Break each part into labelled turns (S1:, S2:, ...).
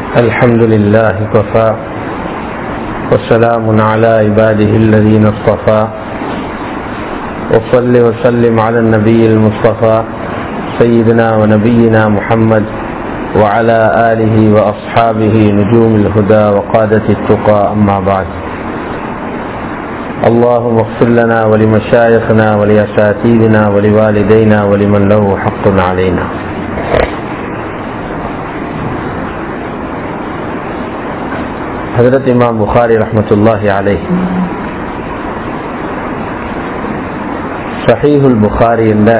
S1: الحمد لله كفى وسلام على عباده الذين اصطفى وصل وسلم على النبي المصطفى سيدنا ونبينا محمد وعلى آله وأصحابه نجوم الهدى وقادة التقى أما بعد اللهم اغفر لنا ولمشايخنا ولأساتذتنا ولوالدينا ولمن له حق علينا ஹதரத் இமாம் புகாரி ரஹமத்துல்லாஹி அலை ஷஹீஹுல் புகாரி என்ற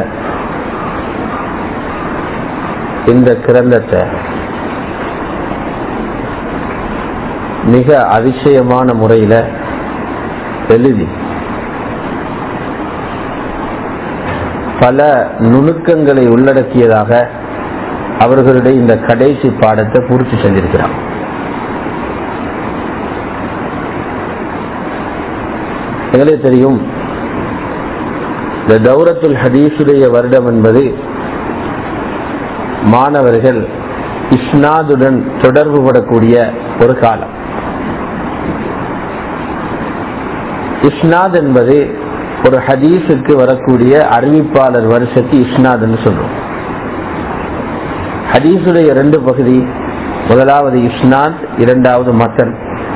S1: இந்த கிரந்தத்தை மிக அதிசயமான முறையில் எழுதி பல நுணுக்கங்களை உள்ளடக்கியதாக அவர்களுடைய இந்த கடைசி பாடத்தை பூர்த்தி செஞ்சிருக்கிறார் எங்களுக்கு தெரியும் இந்த தௌரத்துல் ஹதீஸுடைய வருடம் என்பது மாணவர்கள் இஸ்னாதுடன் தொடர்பு படக்கூடிய ஒரு காலம் இஸ்னாத் என்பது ஒரு ஹதீஸுக்கு வரக்கூடிய அறிவிப்பாளர் வருஷத்து இஸ்னாத்னு சொல்றோம் ஹதீஸுடைய ரெண்டு பகுதி முதலாவது இஸ்னாத் இரண்டாவது மத்தன்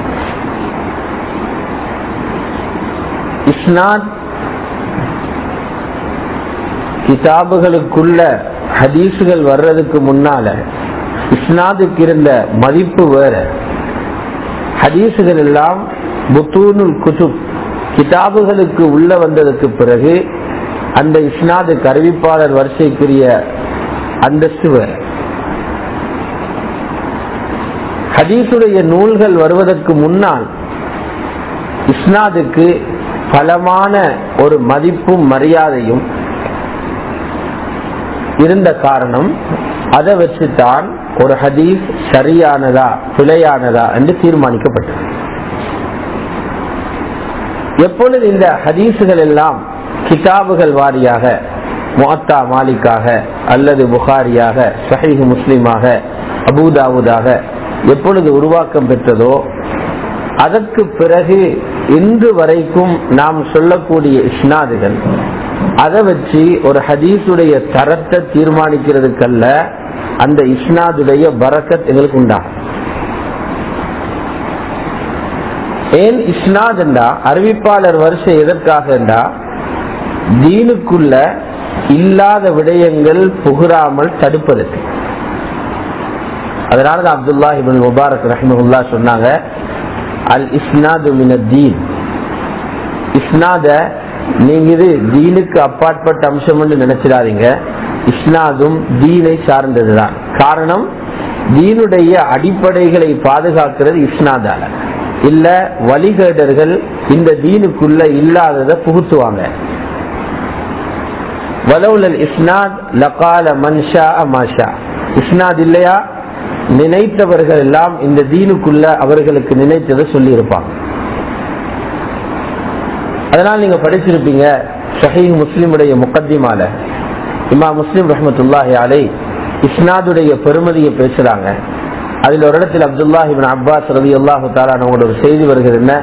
S1: இஸ்னாத் கிதாபுகளுக்குள்ள ஹதீஸுகள் வர்றதுக்கு முன்னால இஸ்னாதுக்கு இருந்த மதிப்பு வேற ஹதீஸுகள் எல்லாம் புத்தூனுல் குதுப் கிதாபுகளுக்கு உள்ள வந்ததுக்கு பிறகு அந்த இஸ்னாதுக்கு அறிவிப்பாளர் வரிசைக்குரிய அந்தஸ்து வேற ஹதீஸுடைய நூல்கள் வருவதற்கு முன்னால் இஸ்னாதுக்கு பலமான ஒரு மதிப்பும் மரியாதையும் இருந்த காரணம் அதை வச்சுதான் ஒரு ஹதீஸ் சரியானதா பிழையானதா என்று தீர்மானிக்கப்பட்டது எப்பொழுது இந்த ஹதீஸுகள் எல்லாம் கிதாபுகள் வாரியாக முகத்தா மாலிக்காக அல்லது புகாரியாக சஹீஹ் முஸ்லிமாக அபூதாவுதாக எப்பொழுது உருவாக்கம் பெற்றதோ அதற்கு பிறகு இன்று வரைக்கும் நாம் சொல்லக்கூடிய இஸ்னாதுகள் அதை வச்சு ஒரு ஹதீஸுடைய தரத்தை தீர்மானிக்கிறதுக்கல்ல அந்த இஸ்னாதுடைய பரக்கத் எங்களுக்கு உண்டாகும் ஏன் இஸ்னாத் என்றா அறிவிப்பாளர் வரிசை எதற்காக என்றா தீனுக்குள்ள இல்லாத விடயங்கள் புகுறாமல் தடுப்பதற்கு அதனாலதான் அப்துல்லா இபின் முபாரக் ரஹ்மஹுல்லா சொன்னாங்க அல் இஸ்னாது மின தீன் இஸ்னாத நீங்க இது தீனுக்கு அப்பாற்பட்ட அம்சம் என்று நினைச்சிடாதீங்க இஸ்னாதும் தீனை சார்ந்ததுதான் காரணம் தீனுடைய அடிப்படைகளை பாதுகாக்கிறது இஸ்னாதால இல்ல வழிகேடர்கள் இந்த தீனுக்குள்ள இல்லாததை புகுத்துவாங்க வலவுலல் இஸ்னாத் லகால மன்ஷா அமாஷா இஸ்னாத் இல்லையா நினைத்தவர்கள் எல்லாம் இந்த தீனுக்குள்ள அவர்களுக்கு நினைத்ததை சொல்லி இருப்பாங்க அதனால் நீங்க படிச்சிருப்பீங்க ஷஹீத் முஸ்லிமுடைய முக்கத்திமால இமா முஸ்லிம் ரஹமத்துல்லாஹி அலை இஸ்னாதுடைய பெருமதியை பேசுறாங்க அதுல ஒரு இடத்துல அப்துல்லாஹிபின் அப்பாஸ் ரவி அல்லாஹு தாலானோட ஒரு செய்தி வருகிறது என்ன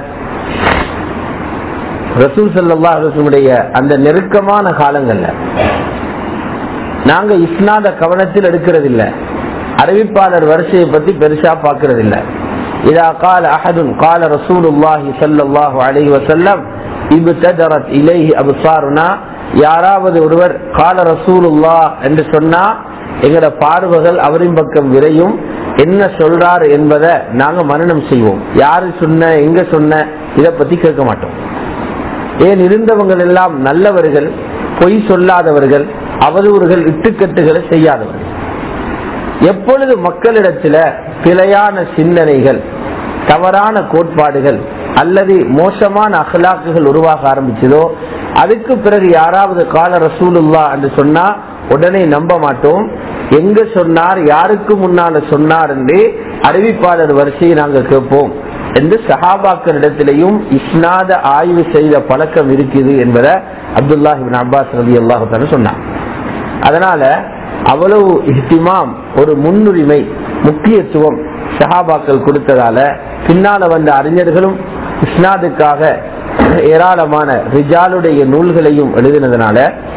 S1: ரசூல் சல்லா ரசூலுடைய அந்த நெருக்கமான காலங்கள்ல நாங்க இஸ்னாத கவனத்தில் எடுக்கிறது இல்ல அறிவிப்பாளர் வரிசையை பத்தி பெருசா பாக்குறது இல்ல இதா கால அஹதுன் கால ரசூலுல்லாஹி சல்லாஹு அலைஹி வசல்லம் இப்ததரத் இலைஹி அபுசாருனா யாராவது ஒருவர் கால ரசூலுல்லா என்று சொன்னா எங்கட பார்வைகள் அவரின் பக்கம் விரையும் என்ன சொல்றாரு என்பதை நாங்க மனநம் செய்வோம் யாரு சொன்ன எங்க சொன்ன இதை பத்தி கேட்க மாட்டோம் ஏன் இருந்தவங்கள் எல்லாம் நல்லவர்கள் பொய் சொல்லாதவர்கள் அவதூறுகள் இட்டுக்கட்டுகளை செய்யாதவர்கள் எப்பொழுது மக்களிடத்துல பிழையான சிந்தனைகள் தவறான கோட்பாடுகள் அல்லது மோசமான அகலாக்குகள் உருவாக ஆரம்பிச்சதோ அதுக்கு பிறகு யாராவது கால ரசூலுல்லா என்று சொன்னா உடனே நம்ப மாட்டோம் எங்க சொன்னார் யாருக்கு முன்னால சொன்னார் என்று அறிவிப்பாளர் வரிசையை நாங்க கேட்போம் என்று சஹாபாக்களிடத்திலையும் இஸ்னாத ஆய்வு செய்த பழக்கம் இருக்குது என்பதை அப்துல்லாஹிபின் அப்பாஸ் ரவி அல்லாஹு சொன்னார் அதனால அவ்வளவு இஹ்திமாம் ஒரு முன்னுரிமை முக்கியத்துவம் ஷஹாபாக்கள் கொடுத்ததால பின்னால வந்த அறிஞர்களும் இஸ்னாதுக்காக ஏராளமான ரிஜாலுடைய நூல்களையும் எழுதினதுனால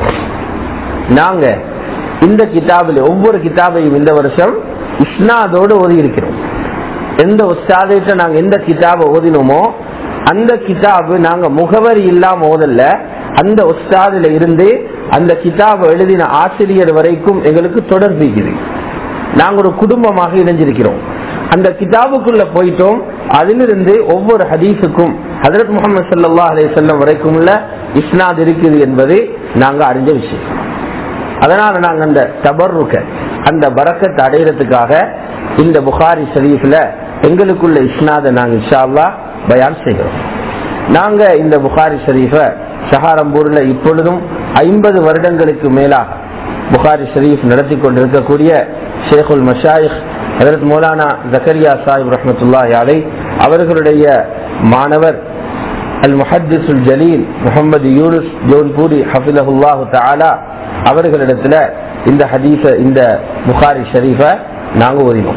S1: நாங்க இந்த கிதாபில் ஒவ்வொரு கிதாபையும் இந்த வருஷம் இஸ்னாதோடு ஓதி இருக்கிறோம் எந்த உஸ்தாதிட்ட நாங்க எந்த கிதாபை ஓதினோமோ அந்த கிதாபு நாங்க முகவரி இல்லாம ஓதல்ல அந்த உஸ்தாதுல இருந்து அந்த கிதாபை எழுதின ஆசிரியர் வரைக்கும் எங்களுக்கு தொடர்பு இருக்குது நாங்க ஒரு குடும்பமாக இணைஞ்சிருக்கிறோம் அந்த கிதாபுக்குள்ள போயிட்டோம் அதிலிருந்து ஒவ்வொரு ஹதீஸுக்கும் ஹதரத் முகமது சல்லா அலி சொல்லம் வரைக்கும் உள்ள இஸ்னாத் இருக்குது என்பது நாங்க அறிஞ்ச விஷயம் அதனால நாங்க அந்த தபர்ருக்க அந்த பறக்கத்தை அடையிறதுக்காக இந்த புகாரி ஷரீஃப்ல எங்களுக்குள்ள இஸ்னாத நாங்க இன்ஷால்லா பயான் செய்கிறோம் நாங்க இந்த புகாரி ஷரீஃப ஷஹாரம்பூர்ல இப்பொழுதும் ஐம்பது வருடங்களுக்கு மேலாக புகாரி ஷரீஃப் நடத்தி கொண்டிருக்கக்கூடிய ஷேகுல் மஷாயிக் ஹதரத் மௌலானா ஜக்கரியா சாஹிப் ரஹமத்துல்லா யாலை அவர்களுடைய மாணவர் அல் முஹத்திசுல் ஜலீல் முகமது யூனுஸ் ஜோன்பூரி ஹஃபிலஹுல்லாஹு தாலா அவர்களிடத்துல இந்த ஹதீஸ இந்த புகாரி ஷரீஃப நாங்க ஓதினோம்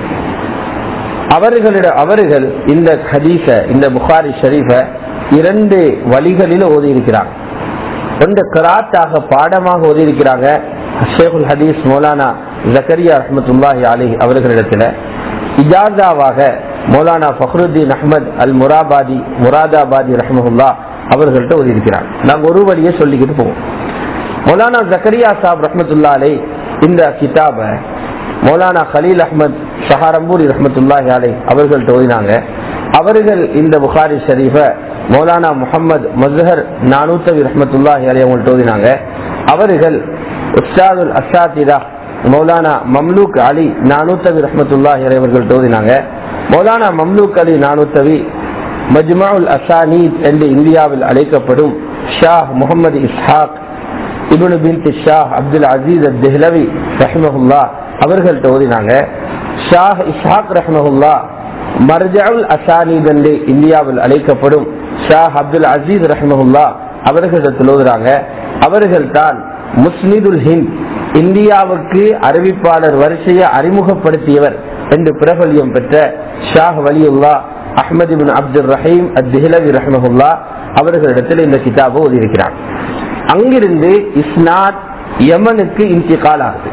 S1: அவர்களிட அவர்கள் இந்த ஹதீஸ இந்த புகாரி ஷரீஃப இரண்டு வழிகளில் ஓதி இருக்கிறாங்க ஒன்று கராத்தாக பாடமாக ஓதி இருக்கிறாங்க ஷேகுல் ஹதீஸ் மௌலானா ஜக்கரியா ரஹமத்துல்லாஹி அலி அவர்களிடத்துல இஜாசாவாக மௌலானா ஃபஹ்ருத்தீன் அஹமத் அல் முராபாதி முராதாபாதி ரஹமஹுல்லா அவர்கள்ட்ட ஓதி இருக்கிறாங்க நாங்க ஒரு வழியை சொல்லிக்கிட்டு போவோம் மௌலானா ஜக்கரியா சாப் ரஹமத்துல்லா அலை இந்த கிதாப மௌலானா கலீல் அஹமத் ஷஹாரம்பூரி ரஹமத்துல்லாஹி அலை அவர்கள்ட்ட ஓதினாங்க அவர்கள் இந்த புகாரி ஷரீஃப மௌலானா முகமது மஸ்ஹர் நானூத்தவி ரஹமத்துல்லாஹி அலை அவங்கள்ட்ட ஓதினாங்க அவர்கள் உஸ்தாதுல் அசாத்திதா மௌலானா மம்லூக் அலி நானூத்தவி ரஹமத்துல்லாஹி அலை அவர்கள்ட்ட ஓதினாங்க மௌலானா மம்லூக் அலி நானூத்தவி மஜ்மாவுல் அசானீத் என்று இந்தியாவில் அழைக்கப்படும் ஷா முகமது இஸ்ஹாக் இபுனு பின் ஷாஹ் அப்துல் அசீஸ் அத் தெஹ்லவி ரஹ்மஹுல்லா அவர்கள்ட்ட ஓதினாங்க ஷாஹ் இஸ்ஹாக் ரஹ்மஹுல்லா மர்ஜவுல் அசானீத் என்று இந்தியாவில் அழைக்கப்படும் ஷாஹ் அப்துல் அசீஸ் ரஹ்மஹுல்லா அவர்களிடத்தில் ஓதுறாங்க அவர்கள் தான் முஸ்னிதுல் ஹிந்த் இந்தியாவுக்கு அறிவிப்பாளர் வரிசையை அறிமுகப்படுத்தியவர் என்று பிரபல்யம் பெற்ற ஷாஹ் வலியுல்லா அஹ்மது பின் அப்துல் ரஹீம் அத் திஹ்லவி ரஹ்மஹுல்லா அவர்களிடத்தில் இந்த கிதாபை ஓதியிருக்கிறார் அங்கிருந்து இஸ்னாத் யமனுக்கு இன்திகால் ஆகுது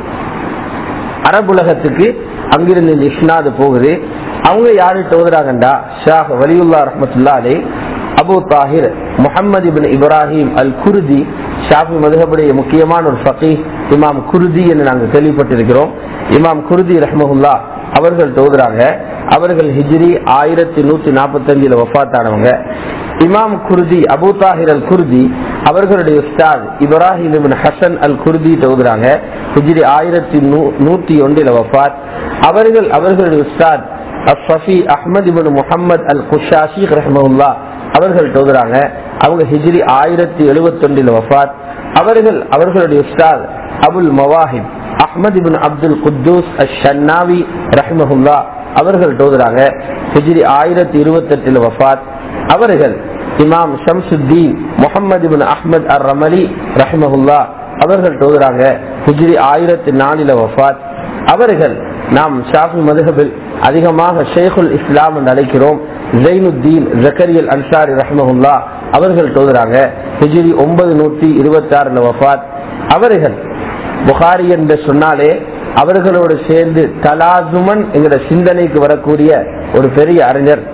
S1: அரபுலகத்துக்கு அங்கிருந்து இந்த இஸ்னாது போகுது அவங்க யார்கிட்ட ஓதுறாங்கண்டா ஷாஹ் வலியுல்லா ரஹமத்துல்லா அலே அபு தாஹிர் முகமது இபின் இப்ராஹிம் அல் குருதி ஷாஃபி மதுகபுடைய முக்கியமான ஒரு ஃபகீ இமாம் குருதி என்று நாங்கள் கேள்விப்பட்டிருக்கிறோம் இமாம் குருதி ரஹமஹுல்லா அவர்கள் தோதுறாங்க அவர்கள் ஹிஜ்ரி ஆயிரத்தி நூத்தி நாற்பத்தி அஞ்சுல வஃத்தானவங்க இமாம் குருதி அபு தாஹிர் அல் குருதி அவர்களுடைய உஸ்தாத் இப்ராஹிம் இபின் ஹசன் அல் குருதி தோதுறாங்க ஹிஜ்ரி ஆயிரத்தி நூத்தி ஒன்றில் வஃத் அவர்கள் அவர்களுடைய உஸ்தாத் அஃபி அஹமது இபின் முகமது அல் குஷாஷி ரஹமுல்லா அவர்கள் தோதுறாங்க அவங்க ஹிஜ்ரி ஆயிரத்தி எழுபத்தி ஒன்றில் வஃத் அவர்கள் அவர்களுடைய உஸ்தாத் அபுல் மவாஹிப் அஹ்மது இபின் அப்துல் குத்தூஸ் அஷன்னாவி ரஹ்மஹுல்லா அவர்கள் தோதுறாங்க ஹிஜ்ரி ஆயிரத்தி இருபத்தி எட்டில் வஃத் அவர்கள் இமாம் ஷம்சுத்தீன் முகமது இபின் அஹ்மத் அர் ரமலி ரஹ்மஹுல்லா அவர்கள் தோதுறாங்க ஹிஜ்ரி ஆயிரத்தி நாலில வஃத் அவர்கள் நாம் ஷாஃபி மதுஹபில் அதிகமாக ஷேகுல் இஸ்லாம் என்று அழைக்கிறோம் ஜெயினுத்தீன் ஜக்கரியல் அன்சாரி ரஹ்மஹுல்லா அவர்கள் தோதுறாங்க ஹிஜ்ரி ஒன்பது நூற்றி இருபத்தி ஆறுல வஃத் அவர்கள் புகாரி என்று சொன்னாலே அவர்களோடு சேர்ந்து தலாசுமன் என்கிற சிந்தனைக்கு வரக்கூடிய ஒரு பெரிய அறிஞர்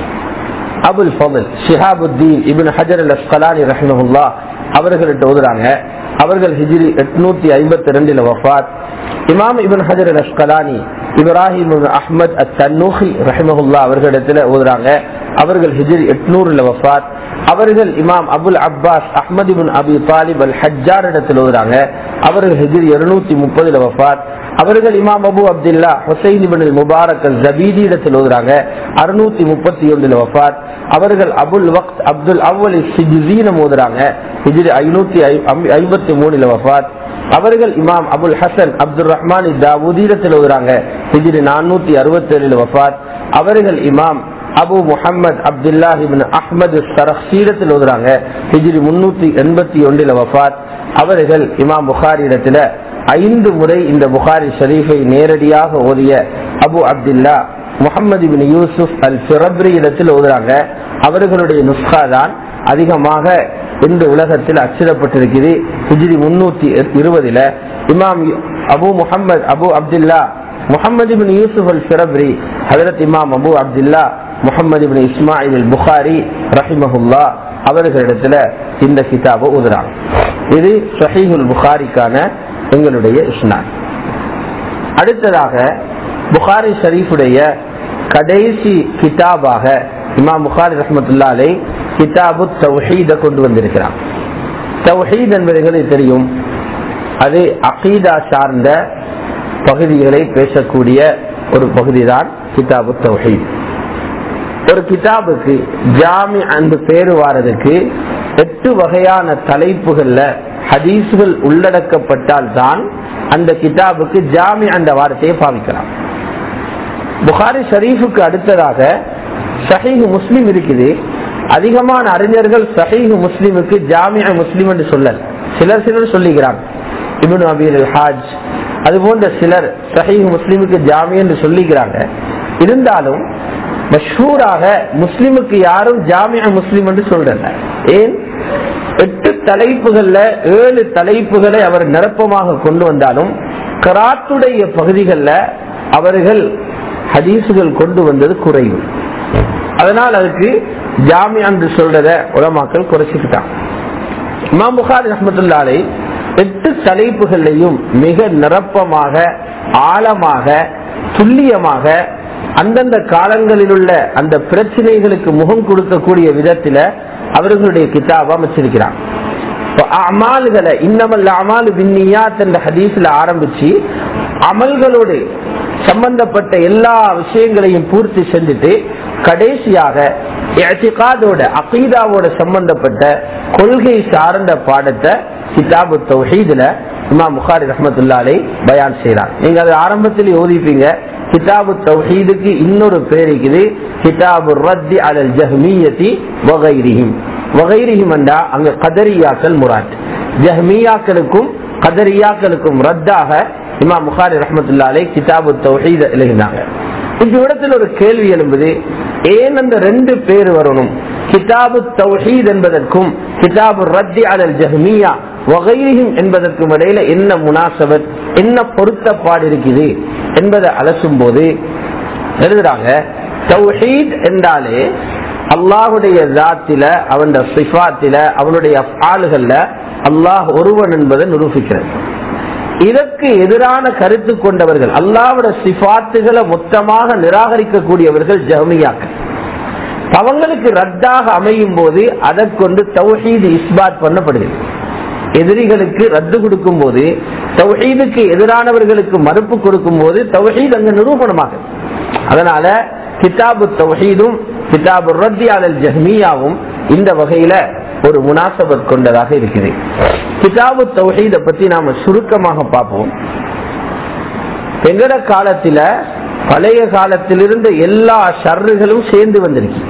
S1: அபுல் ஃபபல் ஷிஹாபுத்தீன் இபின் ஹஜர் அல் அஸ்கலானி ரஹ்மஹுல்லா அவர்கள்ட்ட ஓதுறாங்க அவர்கள் ஹிஜ்ரி எட்நூத்தி ஐம்பத்தி ரெண்டுல வஃத் இமாம் இபின் ஹஜர் அல் அஸ்கலானி இப்ராஹிம் அஹ்மத் அத் தன்னூஹி ரஹ்மஹுல்லா அவர்களிடத்துல ஓதுறாங்க அவர்கள் ஹிஜ்ரி எட்நூறுல வஃத் அவர்கள் இமாம் அபுல் அப்பாஸ் அஹ்மது பின் அபி தாலிப் அல் ஹஜ்ஜார் இடத்தில் ஓதுறாங்க அவர்கள் ஹிஜ்ரி இருநூத்தி முப்பதுல வஃத் அவர்கள் இமாம் அபு அப்துல்லா ஹுசைன் பின் முபாரக் அல் ஜபீதி இடத்தில் ஓதுறாங்க அறுநூத்தி முப்பத்தி ஒன்றுல வஃத் அவர்கள் அபுல் வக்த் அப்துல் அவ்வல் சிஜ்ஜீனம் ஓதுறாங்க ஹிஜ்ரி ஐநூத்தி ஐம்பத்தி மூணுல வஃத் அவர்கள் இமாம் அபுல் ஹசன் அப்துல் ரஹ்மான் தாவூதீரத்தில் ஓதுறாங்க ஹிஜ்ரி நானூத்தி அறுபத்தி ஏழுல வஃத் அவர்கள் இமாம் அபு முஹம்மது அப்துல்லாஹிபின் அஹ்மது சரஹீரத்தில் ஓதுறாங்க ஹிஜ்ரி முன்னூத்தி எண்பத்தி ஒன்றில் வஃத் அவர்கள் இமாம் புகாரி இடத்துல ஐந்து முறை இந்த புகாரி ஷரீஃபை நேரடியாக ஓதிய அபு அப்துல்லா முகமது பின் யூசுப் அல் பிரப்ரி இடத்தில் ஓதுறாங்க அவர்களுடைய நுஸ்கா தான் அதிகமாக இந்த உலகத்தில் அச்சிடப்பட்டிருக்குது ஹிஜ்ரி முன்னூத்தி இருபதுல இமாம் அபு முகமது அபு அப்துல்லா முகமது பின் யூசுப் அல் பிரப்ரி ஹதரத் இமாம் அபு அப்துல்லா முகமது பின் இஸ்மாயில் அல் புகாரி ரஹிமஹுல்லா அவர்களிடத்துல இந்த கிதாபை ஓதுறாங்க இது ஷஹீஹுல் புகாரிக்கான எங்களுடைய இஸ்னான் அடுத்ததாக புகாரி ஷரீஃபுடைய கடைசி கிதாபாக இமாம் புகாரி ரஹமத்துல்லாலை கிதாபு தௌஹீத கொண்டு வந்திருக்கிறார் தௌஹீத் என்பது தெரியும் அது அகீதா சார்ந்த பகுதிகளை பேசக்கூடிய ஒரு பகுதி தான் கிதாபு தௌஹீத் ஒரு கிதாபுக்கு ஜாமி அந்த பேரு வாரதுக்கு எட்டு வகையான தலைப்புகள்ல ஹதீசுகள் உள்ளடக்கப்பட்டால் தான் அந்த கிதாபுக்கு ஜாமி அந்த வார்த்தையை பாவிக்கலாம் புகாரி ஷரீஃபுக்கு அடுத்ததாக சஹீஹ் முஸ்லிம் இருக்குது அதிகமான அறிஞர்கள் சஹீஹ் முஸ்லிமுக்கு ஜாமிய முஸ்லிம் என்று சொல்லல் சிலர் சிலர் சொல்லுகிறாங்க இபுன் அபீல் ஹாஜ் அது போன்ற சிலர் சஹீஹ் முஸ்லிமுக்கு ஜாமி என்று சொல்லிக்கிறாங்க இருந்தாலும் மஷூராக முஸ்லிமுக்கு யாரும் ஜாமிய முஸ்லிம் என்று சொல்றல ஏன் எட்டு தலைப்புகள்ல ஏழு தலைப்புகளை அவர் நிரப்பமாக கொண்டு வந்தாலும் கராத்துடைய பகுதிகளில் அவர்கள் ஹதீசுகள் கொண்டு வந்தது குறைவு அதனால் அதுக்கு ஜாமி என்று சொல்றத உலமாக்கள் குறைச்சிக்கிட்டான் இமாம் புகாரி ரஹமத்துல்லாலை எட்டு தலைப்புகளையும் மிக நிரப்பமாக ஆழமாக துல்லியமாக அந்தந்த காலங்களில் உள்ள அந்த பிரச்சனைகளுக்கு முகம் கொடுக்கக்கூடிய விதத்துல அவர்களுடைய கிதாபா அமைச்சிருக்கிறான் அமால்களை இன்னமல் அமாலு பின்னியாத் என்ற ஹதீஸ்ல ஆரம்பிச்சு அமல்களோடு சம்பந்தப்பட்ட எல்லா விஷயங்களையும் பூர்த்தி செஞ்சுட்டு கடைசியாக எத்திகாதோட அகீதாவோட சம்பந்தப்பட்ட கொள்கை சார்ந்த பாடத்தை கிதாபு தௌஹீதுல இமாம் புகாரி ரஹமத்துல்லாலை பயான் செய்யறார் நீங்க அது ஆரம்பத்தில் யோதிப்பீங்க கிதாபு தௌஹீதுக்கு இன்னொரு பேர் இருக்குது கிதாபு ரத்தி அலல் ஜஹ்மியத்தி வகைரிஹிம் வகைரிஹிம் என்றா அங்க கதரியாக்கள் முராட் ஜஹ்மியாக்களுக்கும் கதரியாக்களுக்கும் ரத்தாக இமாம் புகாரி ரஹமத்துல்லாலை கிதாபு தௌஹீத எழுதினாங்க இந்த இடத்துல ஒரு கேள்வி எழும்புது ஏன் அந்த ரெண்டு பேர் வரணும் கிதாபு தௌஹீத் என்பதற்கும் கிதாபு ரத்தி அலல் ஜஹ்மியா வகைரிஹிம் என்பதற்கும் இடையில என்ன முனாசபத் என்ன பொருத்தப்பாடு இருக்குது என்பதை அலசும் போது எழுதுறாங்க தௌஹீத் என்றாலே அல்லாஹுடைய ஜாத்தில அவன் சிஃபாத்தில அவனுடைய ஆளுகள்ல அல்லாஹ் ஒருவன் என்பதை நிரூபிக்கிறது இதற்கு எதிரான கருத்து கொண்டவர்கள் அல்லாவோட சிபாத்துகளை மொத்தமாக நிராகரிக்கக்கூடியவர்கள் ஜஹமியாக்கள் அவங்களுக்கு ரத்தாக அமையும் போது அதை கொண்டு தௌஹீது இஸ்பாத் பண்ணப்படுகிறது எதிரிகளுக்கு ரத்து கொடுக்கும் போது தௌஹீதுக்கு எதிரானவர்களுக்கு மறுப்பு கொடுக்கும் போது தௌஹீத் அங்க நிரூபணமாக அதனால கிதாபு தௌஹீதும் கிதாபு ரத்தி அலல் ஜஹ்மியாவும் இந்த வகையில ஒரு முனாசபத் கொண்டதாக இருக்குது கிதாபு தௌஹீத பத்தி நாம சுருக்கமாக பார்ப்போம் எங்கட காலத்துல பழைய காலத்திலிருந்து எல்லா ஷர்றுகளும் சேர்ந்து வந்திருக்கு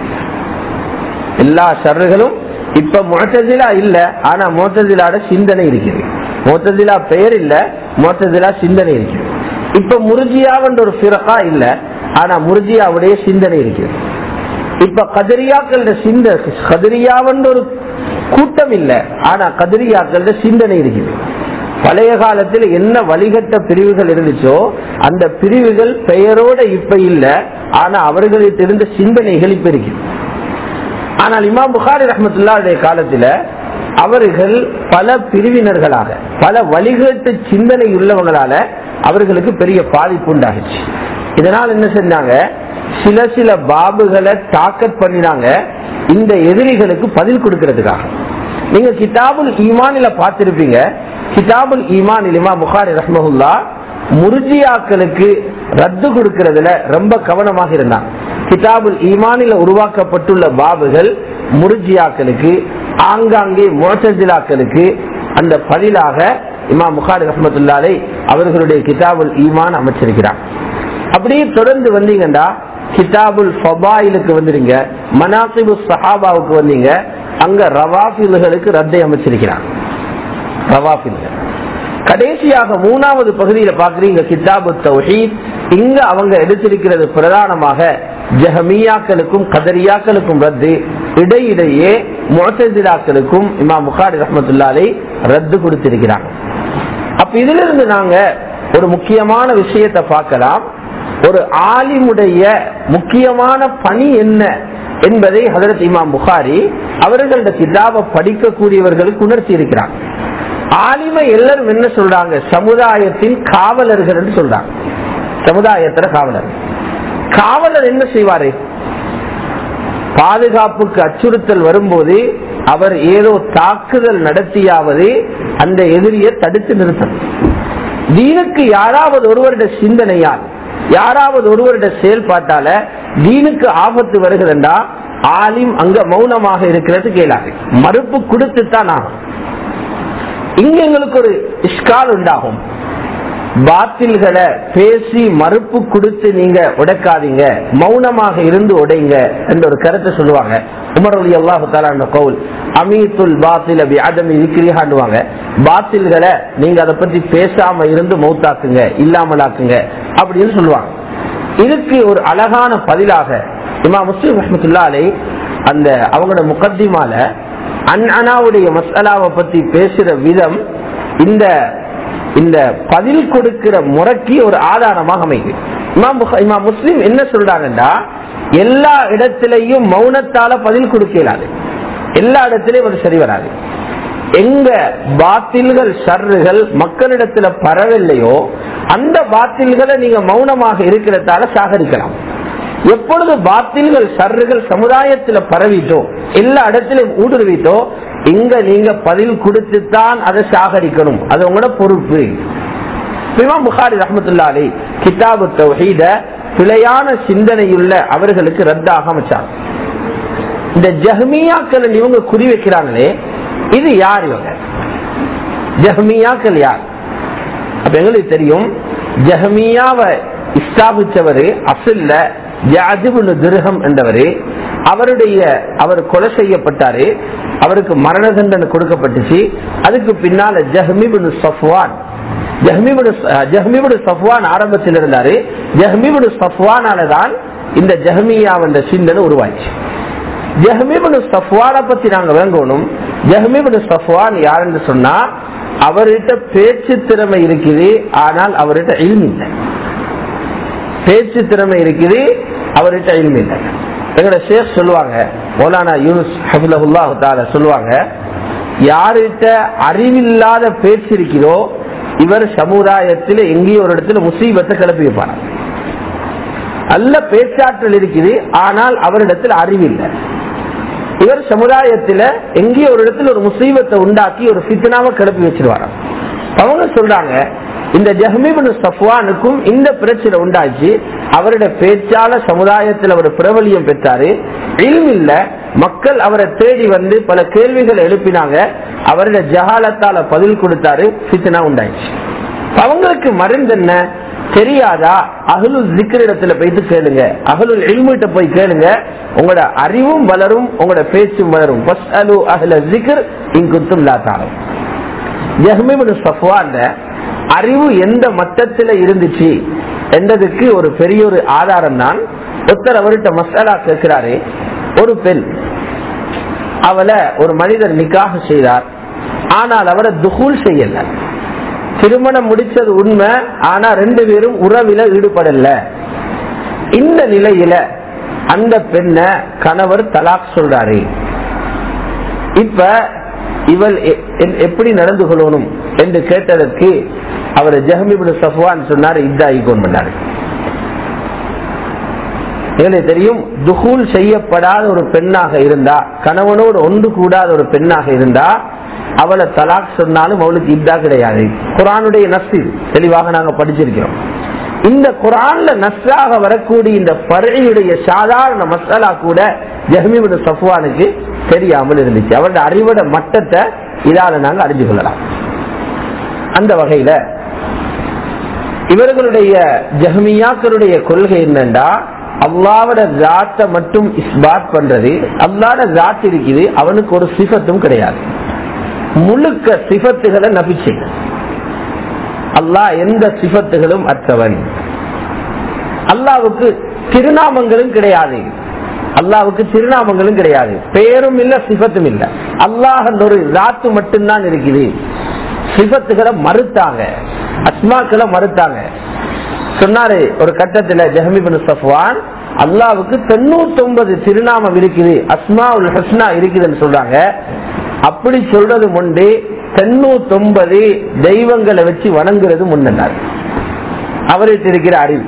S1: எல்லா ஷர்றுகளும் இப்ப மோட்டதிலா இல்ல ஆனா மோட்டதிலாட சிந்தனை இருக்குது மோட்டதிலா பெயர் இல்ல மோட்டதிலா சிந்தனை இருக்குது இப்ப முருஜியாவன்ற ஒரு பிறகா இல்ல ஆனா முருஜியாவுடைய சிந்தனை இருக்குது இப்ப கதிரியாக்கள சிந்த கதிரியாவன்ற ஒரு கூட்டம் இல்ல ஆனா கதிரியாக்கள சிந்தனை இருக்குது பழைய காலத்தில் என்ன வழிகட்ட பிரிவுகள் இருந்துச்சோ அந்த பிரிவுகள் பெயரோட இப்ப இல்ல ஆனா அவர்களுக்கு இருந்த சிந்தனைகள் இப்ப இருக்கு ஆனால் இமாம் புகாரி ரஹமத்துல்லாவுடைய காலத்துல அவர்கள் பல பிரிவினர்களாக பல வழிகட்டு சிந்தனை உள்ளவங்களால அவர்களுக்கு பெரிய பாதிப்பு உண்டாகிச்சு இதனால் என்ன செஞ்சாங்க சில சில பாபுகளை டாக்கெட் பண்ணினாங்க இந்த எதிரிகளுக்கு பதில் கொடுக்கறதுக்காக நீங்க கிதாபுல் ஈமானில பார்த்திருப்பீங்க கிதாபுல் ஈமான் இலிமா புகாரி ரஹ்மஹுல்லா முருஜியாக்களுக்கு ரத்து கொடுக்கறதுல ரொம்ப கவனமாக இருந்தாங்க கிதாபுல் ஈமானில உருவாக்கப்பட்டுள்ள பாபுகள் முருஜியாக்களுக்கு ஆங்காங்கே மோட்டஜிலாக்களுக்கு அந்த பதிலாக இமாம் புகாரி ரஹமத்துல்லாலை அவர்களுடைய கிதாபுல் ஈமான் அமைச்சிருக்கிறார் அப்படியே தொடர்ந்து வந்தீங்கன்னா கிதாபுல் ஃபபாயிலுக்கு வந்துருங்க மனாசிபு சஹாபாவுக்கு வந்தீங்க அங்க ரவாஃபில்களுக்கு ரத்தை அமைச்சிருக்கிறான் ரவாஃபில்கள் கடைசியாக மூணாவது பகுதியில பாக்குறீங்க கிதாபு தௌஹீத் இங்க அவங்க எடுத்திருக்கிறது பிரதானமாக ஜஹமியாக்களுக்கும் கதரியாக்களுக்கும் ரத்து இடையிடையே முகத்திலாக்களுக்கும் இமாம் புகாரி ரஹமத்துல்லாலை ரத்து கொடுத்திருக்கிறாங்க அப்ப இதுல இருந்து நாங்க ஒரு முக்கியமான விஷயத்தை பார்க்கலாம் ஒரு ஆலிமுடைய முக்கியமான பணி என்ன என்பதை ஹதரத் இமாம் புகாரி அவர்களோட கிதாபை படிக்கக்கூடியவர்களுக்கு உணர்த்தி இருக்கிறாங்க ஆலிமை எல்லாரும் என்ன சொல்றாங்க சமுதாயத்தின் காவலர்கள் என்று சொல்றாங்க சமுதாயத்துல காவலர் காவலர் என்ன செய்வாரு பாதுகாப்புக்கு அச்சுறுத்தல் வரும்போது அவர் ஏதோ தாக்குதல் நடத்தியாவது அந்த எதிரியை தடுத்து நிறுத்தணும் தீனுக்கு யாராவது ஒருவருடைய சிந்தனையால் யாராவது ஒருவருடைய செயல்பாட்டால தீனுக்கு ஆபத்து வருகிறதா ஆலிம் அங்க மௌனமாக இருக்கிறது கேளாது மறுப்பு கொடுத்து தான் ஆகும் இங்க எங்களுக்கு ஒரு இஷ்கால் உண்டாகும் பாத்தில்களை பேசி மறுப்பு கொடுத்து நீங்க உடைக்காதீங்க மௌனமாக இருந்து உடைங்க என்ற ஒரு கருத்தை சொல்லுவாங்க உமர் அலி அல்லாஹு தாலா கவுல் அமீத்துல் பாத்தில் அபி அதமி விக்கிரியாண்டுவாங்க பாத்தில்களை நீங்க அதை பத்தி பேசாம இருந்து மௌத்தாக்குங்க இல்லாமலாக்குங்க அப்படின்னு சொல்லுவாங்க இதுக்கு ஒரு அழகான பதிலாக இமா முஸ்லிம் ரஹமத்துல்லா அலை அந்த அவங்களோட முகத்திமால அண்ணாவுடைய மசாலாவை பத்தி பேசுற விதம் இந்த இந்த பதில் கொடுக்கிற முறைக்கு ஒரு ஆதாரமாக அமைக்கு இமாம் முஸ்லிம் என்ன சொல்றாங்கன்னா எல்லா இடத்திலையும் மௌனத்தால பதில் கொடுக்கலாது எல்லா இடத்திலையும் அது சரி வராது எங்க பாத்தில்கள் சர்றுகள் மக்களிடத்துல பரவில்லையோ அந்த பாத்தில்களை நீங்க மௌனமாக இருக்கிறதால சாகரிக்கலாம் எப்பொழுது பாத்தில்கள் சர்றுகள் சமுதாயத்துல பரவிட்டோ எல்லா இடத்திலும் ஊடுருவிட்டோ இங்க நீங்க பதில் கொடுத்துத்தான் அதை சாகரிக்கணும் அது உங்களோட பொறுப்பு இமாம் புகாரி ரஹமத்துல்லாலே கிதாபு தௌஹீத பிழையான சிந்தனையுள்ள அவர்களுக்கு ரத்தாக அமைச்சாங்க இந்த ஜஹ்மியாக்கள் இவங்க குறி வைக்கிறாங்களே இது யார் இவங்க ஜஹ்மியாக்கள் யார் அப்ப எங்களுக்கு தெரியும் ஜஹமியாவை ஸ்தாபிச்சவரு அசில்ல ஜாஜிபுல் திருகம் என்றவரு அவருடைய அவர் கொலை செய்யப்பட்டாரு அவருக்கு மரண தண்டனை கொடுக்கப்பட்டுச்சு அதுக்கு பின்னால ஜஹ்மிபுன் சஃப்வான் ஜஹ்மிபுன் சஃப்வான் ஆரம்பத்தில் இருந்தாரு ஜஹ்மிபுன் சஃப்வானால தான் இந்த ஜஹமியா என்ற சிந்தனை உருவாச்சு ஜஹ்மிபுன் சஃப்வானை பத்தி நாங்க விளங்கணும் ஜஹ்மிபுன் சஃப்வான் யாருன்னு சொன்னா அவர்கிட்ட பேச்சு திறமை இருக்குது ஆனால் அவர்கிட்ட இல்மி இல்லை பேச்சு திறமை இருக்குது அவர்கிட்ட இல்மி இல்லை எங்களோட ஷேக் சொல்லுவாங்க மௌலானா யூனுஸ் ஹபுல்லா தால சொல்லுவாங்க யார்கிட்ட அறிவில்லாத பேச்சு இருக்கிறோ இவர் சமுதாயத்தில் எங்கேயோ ஒரு இடத்துல முசீபத்தை கிளப்பி வைப்பார் நல்ல பேச்சாற்றல் இருக்குது ஆனால் அவரிடத்தில் அறிவில்லை இவர் சமுதாயத்துல எங்கேயோ ஒரு இடத்துல ஒரு முசீபத்தை உண்டாக்கி ஒரு சித்தனாவை கிளப்பி வச்சிருவாராம் அவங்க சொல்றாங்க இந்த ஜஹமீபனு சஃப்வானுக்கும் இந்த பிரச்சனை உண்டாச்சு அவருடைய பேச்சால சமுதாயத்தில் அவர் பிரபலியம் பெற்றாரு இல்ல மக்கள் அவரை தேடி வந்து பல கேள்விகள் எழுப்பினாங்க அவருடைய ஜகாலத்தால பதில் கொடுத்தாரு சித்தனா உண்டாயிடுச்சு அவங்களுக்கு மருந்து என்ன தெரியாதா அகலுல் ஜிக்கர் இடத்துல போயிட்டு கேளுங்க அகலுல் இல்மிட்ட போய் கேளுங்க உங்களோட அறிவும் வளரும் உங்களோட பேச்சும் வளரும் அகல ஜிக்கர் இங்குத்தும் லாத்தாலும் ஜஹ்மிபுன் சஃப்வான் அறிவு எந்த மட்டத்தில் இருந்துச்சு என்றதுக்கு ஒரு பெரிய ஒரு ஆதாரம் தான் ஒருத்தர் அவர்கிட்ட மசாலா கேட்கிறாரு ஒரு பெண் அவளை ஒரு மனிதர் நிக்காக செய்தார் ஆனால் அவரை துகூல் செய்யல திருமணம் முடிச்சது உண்மை ஆனா ரெண்டு பேரும் உறவில ஈடுபடல இந்த நிலையில அந்த பெண்ண கணவர் தலாக் சொல்றாரு இப்ப இவள் எப்படி நடந்து கொள்ளணும் என்று கேட்டதற்கு அவர் ஜஹமிபுல் சஃப்வான் சொன்னார் இதா ஈகோன் பண்ணாரு எங்களுக்கு தெரியும் துகூல் செய்யப்படாத ஒரு பெண்ணாக இருந்தா கணவனோடு ஒன்று கூடாத ஒரு பெண்ணாக இருந்தா அவளை தலாக் சொன்னாலும் அவளுக்கு இதா கிடையாது குரானுடைய நஸ்து தெளிவாக நாங்க படிச்சிருக்கிறோம் இந்த குரான்ல நஸ்ராக வரக்கூடிய இந்த பறையுடைய சாதாரண மசாலா கூட ஜஹ்மிபுல் சஃப்வானுக்கு தெரியாமல் இருந்துச்சு அவருடைய அறிவோட மட்டத்தை இதால நாங்க அறிஞ்சு கொள்ளலாம் அந்த வகையில இவர்களுடைய ஜஹமியாக்களுடைய கொள்கை என்னண்டா அல்லாவோட ஜாத்தை மட்டும் இஸ்பாத் பண்றது அல்லாட ஜாத் இருக்குது அவனுக்கு ஒரு சிபத்தும் கிடையாது முழுக்க சிபத்துகளை நபிச்சு அல்லாஹ் எந்த சிபத்துகளும் அற்றவன் அல்லாவுக்கு திருநாமங்களும் கிடையாது அல்லாவுக்கு திருநாமங்களும் கிடையாது பெயரும் இல்ல சிபத்தும் இல்ல அல்லாஹ் ஒரு ராத்து மட்டும்தான் இருக்குது சிபத்துகளை மறுத்தாங்க அஸ்மாக்களை மறுத்தாங்க சொன்னாரு ஒரு கட்டத்துல ஜஹமிபின் சஃப்வான் அல்லாவுக்கு தொண்ணூத்தி ஒன்பது திருநாமம் இருக்குது அஸ்மா உல் ஹஸ்னா இருக்குதுன்னு சொல்றாங்க அப்படி சொல்றது முன்பு தொண்ணூத்தி ஒன்பது தெய்வங்களை வச்சு வணங்குறது முன்னார் அவர்கிட்ட இருக்கிற அறிவு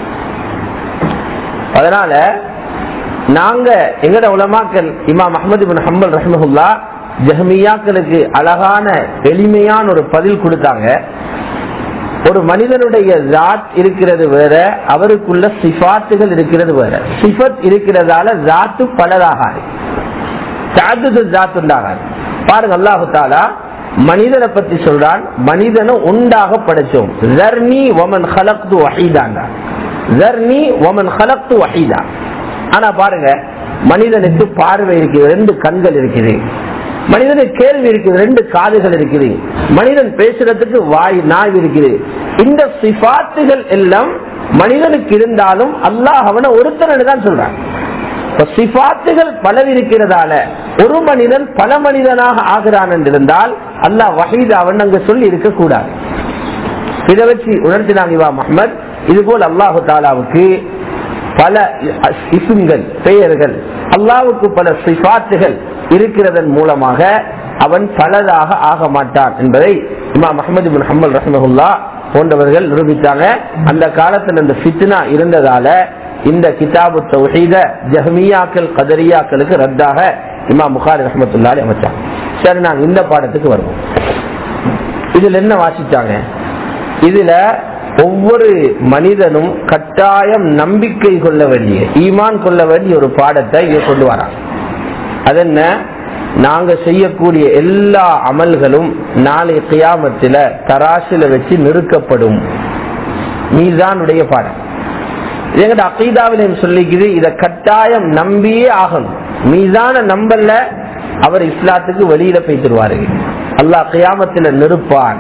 S1: அதனால நாங்க எங்கட உலமாக்கல் இமாம் அஹமது பின் ஹம்பல் ரஹ்மஹுல்லா ஜஹமியாக்களுக்கு அழகான எளிமையான ஒரு பதில் கொடுத்தாங்க ஒரு மனிதனுடைய ஜாத் இருக்கிறது வேற அவருக்குள்ள சிபாத்துகள் இருக்கிறது வேற சிபத் இருக்கிறதால ஜாத்து பலதாகாது ஜாத்து உண்டாகாது பாருங்க அல்லாஹு தாலா மனிதனை பத்தி சொல்றான் மனிதனை உண்டாக படைச்சோம் ஜர்னி ஒமன் ஹலக்து வஹீதாங்க ஜர்னி ஒமன் ஹலக்து வஹீதா ஆனா பாருங்க மனிதனுக்கு பார்வை இருக்குது ரெண்டு கண்கள் இருக்குது மனிதனுக்கு கேள்வி இருக்குது ரெண்டு காதுகள் இருக்குது மனிதன் பேசுறதுக்கு வாய் நாய் இருக்குது இந்த சிபாத்துகள் எல்லாம் மனிதனுக்கு இருந்தாலும் அல்லாஹ் அவனை ஒருத்தனு தான் சொல்றான் சிபாத்துகள் பலவிருக்கிறதால ஒரு மனிதன் பல மனிதனாக ஆகிறான் என்றிருந்தால் அல்லாஹ் வஹீத் அவன் அங்க சொல்லி இருக்க கூடாது இதை வச்சு உணர்த்தினாங்க இவா முகமது இது போல் அல்லாஹு தாலாவுக்கு பல இசுங்கள் பெயர்கள் அல்லாவுக்கு பல சிபாத்துகள் இருக்கிறதன் மூலமாக அவன் பலதாக ஆக மாட்டான் என்பதை இமா முகமது பின் ஹம்பல் ரஹமஹுல்லா போன்றவர்கள் நிரூபித்தாங்க அந்த காலத்தில் அந்த ஃபித்னா இருந்ததால இந்த கிதாபு தௌஹீத ஜஹமியாக்கள் கதரியாக்களுக்கு ரத்தாக இமா முகாரி ரஹமத்துல்லாலே அமைச்சாங்க சரி நாங்க இந்த பாடத்துக்கு வருவோம் இதுல என்ன வாசிச்சாங்க இதுல ஒவ்வொரு மனிதனும் கட்டாயம் நம்பிக்கை கொள்ள வேண்டிய ஈமான் கொள்ள வேண்டிய ஒரு பாடத்தை இங்க கொண்டு வராங்க அது என்ன நாங்க செய்யக்கூடிய எல்லா அமல்களும் நாளை கியாமத்தில தராசில வச்சு நிறுக்கப்படும் மீதானுடைய பாடம் எங்கட அகீதாவிலையும் சொல்லிக்குது இத கட்டாயம் நம்பியே ஆகணும் மீதான நம்பல்ல அவர் இஸ்லாத்துக்கு வெளியில போய்த்திருவாரு அல்லாஹ் கியாமத்தில நிறுப்பான்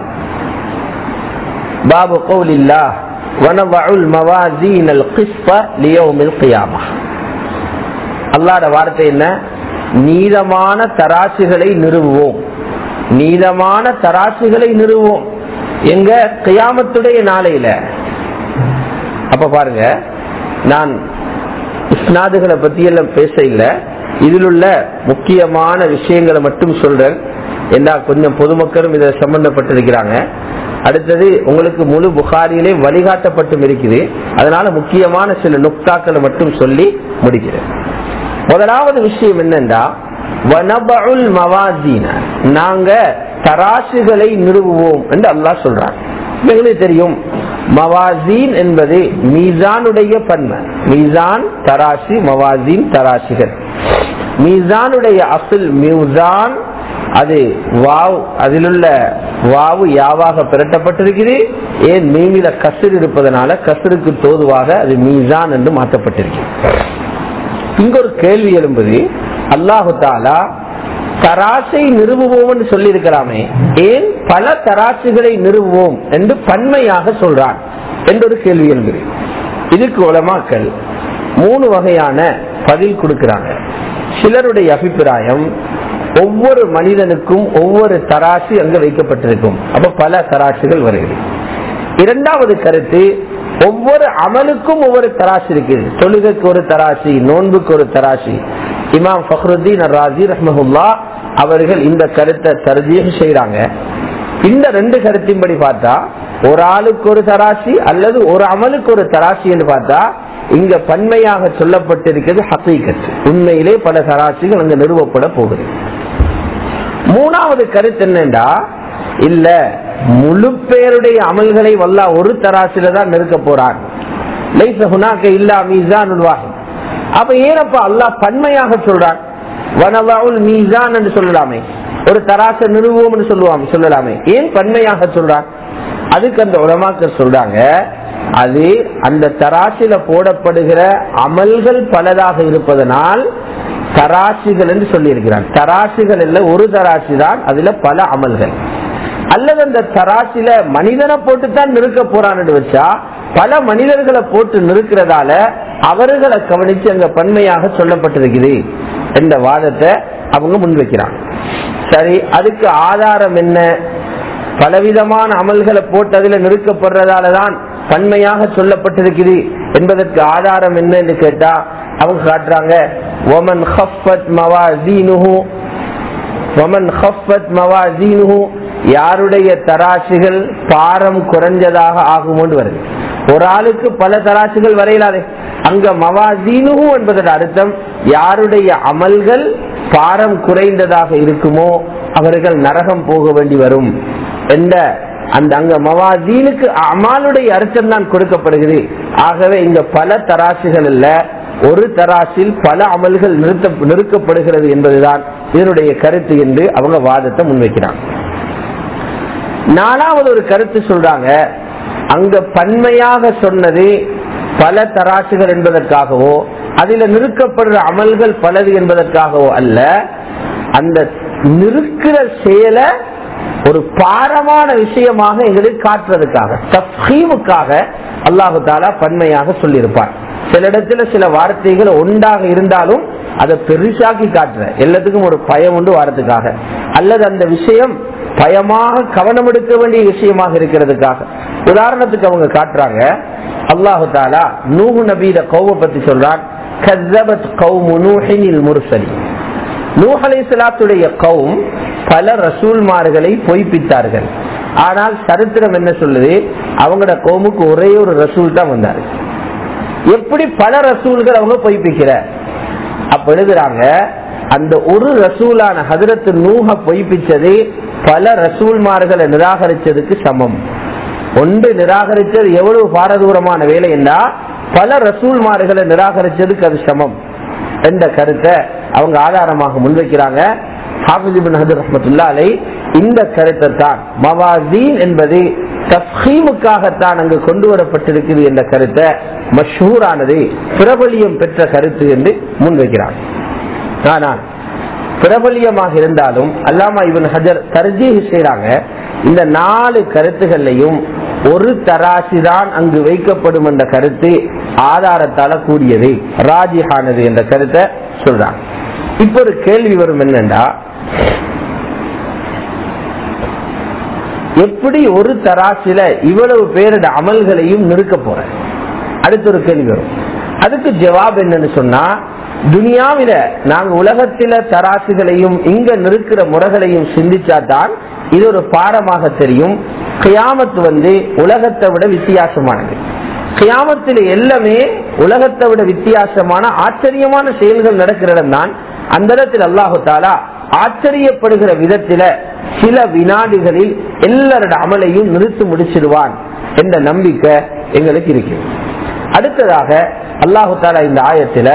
S1: பாபு கௌலில்லா ونضع الموازين القسط ليوم القيامة அல்லாட வார்த்தை என்ன நீதமான தராசுகளை நிறுவுவோம் நீதமான தராசுகளை நிறுவுவோம் எங்க கியாமத்துடைய நாளையில அப்ப பாருங்க நான் இஸ்னாதுகளை பத்தி எல்லாம் பேச இல்ல இதில் உள்ள முக்கியமான விஷயங்களை மட்டும் சொல்றேன் என்ன கொஞ்சம் பொதுமக்களும் இதை சம்பந்தப்பட்டிருக்கிறாங்க அடுத்தது உங்களுக்கு முழு புகாரியிலே வழிகாட்டப்பட்டும் இருக்குது அதனால முக்கியமான சில நுக்தாக்களை மட்டும் சொல்லி முடிக்கிறேன் முதலாவது விஷயம் என்னன்னா வனபுல் மவாசீன நாங்க தராசுகளை நிறுவுவோம் என்று அல்லாஹ் சொல்றாங்க எங்களுக்கு தெரியும் மவாசீன் என்பது மீசானுடைய பன்மை மீசான் தராசி மவாசீன் தராசிகள் மீசானுடைய அசில் மியூசான் அது வாவ் அதிலுள்ள வாவு யாவாக பிரட்டப்பட்டிருக்கிறது ஏன் மீமில கசர் இருப்பதனால கசருக்கு தோதுவாக அது மீசான் என்று மாற்றப்பட்டிருக்கிறது இங்க ஒரு கேள்வி எழும்புது அல்லாஹு தாலா தராசை நிறுவுவோம் சொல்லி இருக்கிறாமே ஏன் பல தராசுகளை நிறுவுவோம் என்று பன்மையாக சொல்றான் என்ற ஒரு கேள்வி எழும்புது இதுக்கு உலமாக்கள் மூணு வகையான பதில் கொடுக்கிறாங்க சிலருடைய அபிப்பிராயம் ஒவ்வொரு மனிதனுக்கும் ஒவ்வொரு தராசு அங்கு வைக்கப்பட்டிருக்கும் அப்ப பல தராசுகள் வருகிறது இரண்டாவது கருத்து ஒவ்வொரு அமலுக்கும் ஒவ்வொரு தராசு இருக்குது தொழுகைக்கு ஒரு தராசி நோன்புக்கு ஒரு தராசி இமாம் ஃபஹ்ருத்தீன் ராஜி ரஹ்மஹுல்லா அவர்கள் இந்த கருத்தை தர்ஜீக செய்யறாங்க இந்த ரெண்டு கருத்தின்படி பார்த்தா ஒரு ஆளுக்கு ஒரு தராசி அல்லது ஒரு அமலுக்கு ஒரு தராசி என்று பார்த்தா இங்க பன்மையாக சொல்லப்பட்டிருக்கிறது ஹசீகத் உண்மையிலே பல தராசிகள் அங்க நிறுவப்பட போகுது மூணாவது கருத்து என்னண்டா இல்ல முழு பேருடைய அமல்களை வல்லா ஒரு தராசில தான் நிறுக்க போறான் இல்லா மீசான் அப்ப ஏனப்பா அல்லாஹ் பன்மையாக சொல்றான் வனவாவுல் மீசான் என்று சொல்லலாமே ஒரு தராச நிறுவோம் என்று சொல்லுவாங்க சொல்லலாமே ஏன் பன்மையாக சொல்றான் அதுக்கு அந்த உலமாக்கள் சொல்றாங்க அது அந்த தராசில போடப்படுகிற அமல்கள் பலதாக இருப்பதனால் தராசிகள் என்று சொல்லி இருக்கிறான் தராசிகள் இல்ல ஒரு தராசி தான் அதுல பல அமல்கள் அல்லது அந்த தராசில மனிதனை போட்டு தான் நிறுக்க போறான்னு வச்சா பல மனிதர்களை போட்டு நிறுக்கிறதால அவர்களை கவனிச்சு அங்க பன்மையாக சொல்லப்பட்டிருக்குது என்ற வாதத்தை அவங்க முன்வைக்கிறாங்க சரி அதுக்கு ஆதாரம் என்ன பலவிதமான அமல்களை போட்டு அதுல நிறுக்கப்படுறதால தான் பன்மையாக சொல்லப்பட்டிருக்குது என்பதற்கு ஆதாரம் என்ன என்று கேட்டா அவங்க காட்டுறாங்க ஒமன் ஹஃபத் மவாசீனுஹு ஒமன் ஹஃபத் மவாசீனுஹு யாருடைய தராசுகள் பாரம் குறைஞ்சதாக ஆகுமோன்னு வருது ஒரு ஆளுக்கு பல தராசுகள் வரையிலாதே அங்க மவாசீனுஹு என்பதோட அர்த்தம் யாருடைய அமல்கள் பாரம் குறைந்ததாக இருக்குமோ அவர்கள் நரகம் போக வேண்டி வரும் என்ற அந்த அங்க மவாதீனுக்கு அமாலுடைய அர்த்தம் தான் கொடுக்கப்படுகிறது ஆகவே இங்க பல தராசுகள் இல்ல ஒரு தராசில் பல அமல்கள் நிறுத்த நிறுக்கப்படுகிறது என்பதுதான் இதனுடைய கருத்து என்று அவங்க வாதத்தை முன்வைக்கிறாங்க நாலாவது ஒரு கருத்து சொல்றாங்க அங்க பன்மையாக சொன்னது பல தராசுகள் என்பதற்காகவோ அதில் நிறுக்கப்படுற அமல்கள் பலது என்பதற்காகவோ அல்ல அந்த நிறுக்கிற செயலை ஒரு பாரமான விஷயமாக எங்களுக்கு காட்டுறதுக்காக தப்ஹீமுக்காக அல்லாஹு தாலா பன்மையாக சொல்லியிருப்பார் சில இடத்துல சில வார்த்தைகள் ஒன்றாக இருந்தாலும் அதை பெருசாக்கி காட்டுற எல்லாத்துக்கும் ஒரு பயம் உண்டு வாரத்துக்காக அல்லது அந்த விஷயம் பயமாக கவனம் எடுக்க வேண்டிய விஷயமாக இருக்கிறதுக்காக உதாரணத்துக்கு அவங்க காட்டுறாங்க அல்லாஹு தாலா நூஹு நபீத கௌம பத்தி சொல்றான் கஸ்ஸபத் கௌமு நூஹினில் முர்சலி நூஹ் அலைஹிஸ்ஸலாத்துடைய கௌம் பல ரசூல்மார்களை பொய்ப்பித்தார்கள் ஆனால் சரித்திரம் என்ன சொல்லுது அவங்களோட கௌமுக்கு ஒரே ஒரு ரசூல் தான் வந்தாரு எப்படி பல ரசூல்கள் அவங்க பொய்ப்பிக்கிற அப்ப எழுதுறாங்க அந்த ஒரு ரசூலான ஹதரத்து நூஹ பொய்ப்பிச்சது பல ரசூல்மார்களை நிராகரிச்சதுக்கு சமம் ஒன்று நிராகரிச்சது எவ்வளவு பாரதூரமான வேலை என்றா பல ரசூல்மார்களை நிராகரிச்சதுக்கு அது சமம் என்ற கருத்தை அவங்க ஆதாரமாக முன்வைக்கிறாங்க இந்த கருத்தை தான் மவாதீன் என்பது தப்ஹீமுக்காகத்தான் அங்கு கொண்டு வரப்பட்டிருக்கிறது என்ற கருத்தை மஷூரானது பிரபலியம் பெற்ற கருத்து என்று முன்வைக்கிறார் ஆனால் பிரபலியமாக இருந்தாலும் அல்லாமா இவன் ஹஜர் தர்ஜீஹ் செய்யறாங்க இந்த நாலு கருத்துகள்லையும் ஒரு தராசி தான் அங்கு வைக்கப்படும் என்ற கருத்து ஆதாரத்தால கூடியது ராஜிஹானது என்ற கருத்தை சொல்றாங்க இப்ப ஒரு கேள்வி வரும் என்னண்டா எப்படி ஒரு தராசில இவ்வளவு பேரோட அமல்களையும் நிறுக்க போற அடுத்த ஒரு கேள்வி வரும் அதுக்கு ஜவாப் என்னன்னு சொன்னா துனியாவில நாங்க உலகத்தில தராசுகளையும் இங்க நிறுக்கிற முறைகளையும் சிந்திச்சாதான் இது ஒரு பாடமாக தெரியும் கியாமத்து வந்து உலகத்தை விட வித்தியாசமானது கியாமத்தில் எல்லாமே உலகத்தை விட வித்தியாசமான ஆச்சரியமான செயல்கள் நடக்கிற இடம் தான் அந்த இடத்தில் அல்லாஹு தாலா ஆச்சரியப்படுகிற விதத்தில சில வினாடிகளில் எல்லாரோட அமலையும் நிறுத்தி முடிச்சிடுவான் என்ற நம்பிக்கை எங்களுக்கு இருக்கு அடுத்ததாக அல்லாஹு தாலா இந்த ஆயத்தில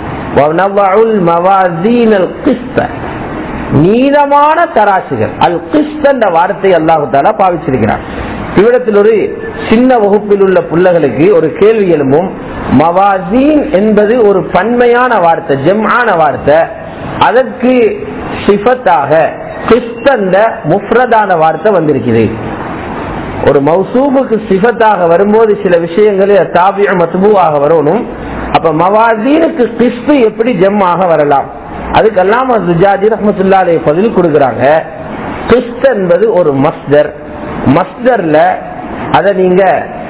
S1: நீளமான தராசுகள் அல் கிஸ்ட் என்ற வார்த்தை அல்லாஹு தாலா பாவிச்சிருக்கிறார் இவ்விடத்தில் ஒரு சின்ன வகுப்பில் உள்ள பிள்ளைகளுக்கு ஒரு கேள்வி எழும்பும் மவாசீன் என்பது ஒரு பன்மையான வார்த்தை ஜெம்மான வார்த்தை அதற்கு சிஃபத்தாக கிறிஸ்தந்த முஃப்ரதான வார்த்தை வந்திருக்குது ஒரு மௌசூபுக்கு சிஃபத்தாக வரும்போது சில விஷயங்கள் தாபிய மத்துபூவாக வரணும் அப்ப மவாசீனுக்கு கிறிஸ்து எப்படி ஜெம்மாக வரலாம் அதுக்கெல்லாம் ஜுஜாஜி ரஹமத்துல்லாலே பதில் கொடுக்குறாங்க கிறிஸ்து என்பது ஒரு மஸ்தர் மஸ்தர்ல அதை நீங்க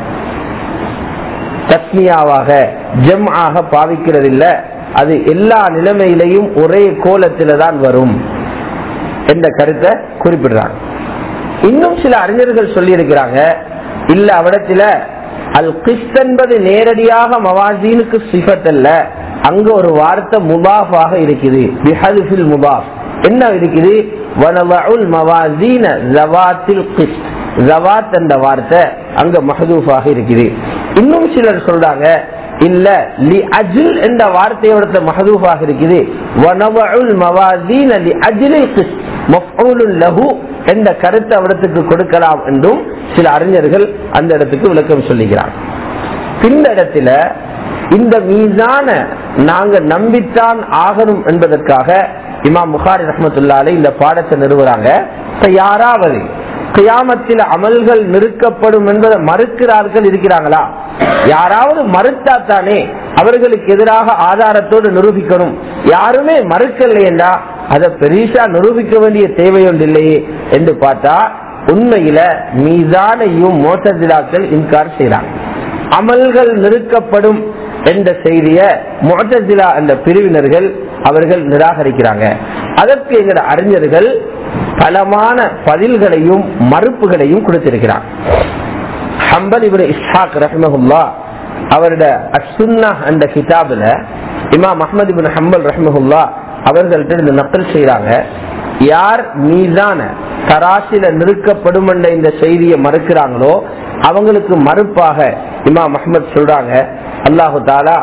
S1: தஸ்மியாவாக ஜெம் ஆக பாவிக்கிறது இல்ல அது எல்லா நிலைமையிலையும் ஒரே கோலத்தில தான் வரும் என்ற கருத்தை குறிப்பிடுறாங்க இன்னும் சில அறிஞர்கள் சொல்லி இருக்கிறாங்க இல்ல அவடத்துல அல் கிஸ்த் என்பது நேரடியாக மவாசீனுக்கு சிஃபத் அல்ல அங்க ஒரு வார்த்தை முபாஃபாக இருக்குது பிஹல்ஃபில் முபாஃப் என்ன இருக்குது வனவஉல் மவாசீன ஜவாத்தில் கிஸ்த் ஜவாத் என்ற வார்த்தை அங்க மஹதூஃபாக இருக்குது இன்னும் சிலர் சொல்றாங்க இல்ல லி அஜில் என்ற வார்த்தையோட மஹதூஃபாக இருக்குது வனவஉல் மவாசீன லி அஜிலில் கிஸ்த் மஃஊலுல் லஹு என்ற கருத்தை அவடத்துக்கு கொடுக்கலாம் என்றும் சில அறிஞர்கள் அந்த இடத்துக்கு விளக்கம் சொல்லுகிறார் இந்த இடத்துல இந்த மீதான நாங்க நம்பித்தான் ஆகணும் என்பதற்காக இமாம் முகாரி ரஹமத்துல்லாலே இந்த பாடத்தை நிறுவுறாங்க யாராவது கியாமத்தில் அமல்கள் நிறுக்கப்படும் என்பதை மறுக்கிறார்கள் இருக்கிறாங்களா யாராவது மறுத்தா தானே அவர்களுக்கு எதிராக ஆதாரத்தோடு நிரூபிக்கணும் யாருமே மறுக்கலையேண்டா அதை பெரிசா நிரூபிக்க வேண்டிய தேவை ஒன்றில்லையே என்று பார்த்தா உண்மையில மீதானையும் மோட்டதிலாக்கள் இன்கார் செய்யறாங்க அமல்கள் நிறுக்கப்படும் என்ற செய்திய மோட்டதிலா என்ற பிரிவினர்கள் அவர்கள் நிராகரிக்கிறாங்க அதற்கு எங்கட அறிஞர்கள் பலமான பதில்களையும் மறுப்புகளையும் கொடுத்திருக்கிறார் ஹம்பல் இவர் இஸ்ஹாக் ரஹ்மஹுல்லா அவருடைய அசுன்னா என்ற கிதாபுல இமாம் அஹமது இபின் ஹம்பல் ரஹ்மஹுல்லா அவர்கள்ட்ட இந்த நக்கல் செய்யறாங்க யார் மீதான தராசில நிறுக்கப்படும் என்ற இந்த செய்தியை மறுக்கிறாங்களோ அவங்களுக்கு மறுப்பாக இமாம் அஹமது சொல்றாங்க அல்லாஹு தாலா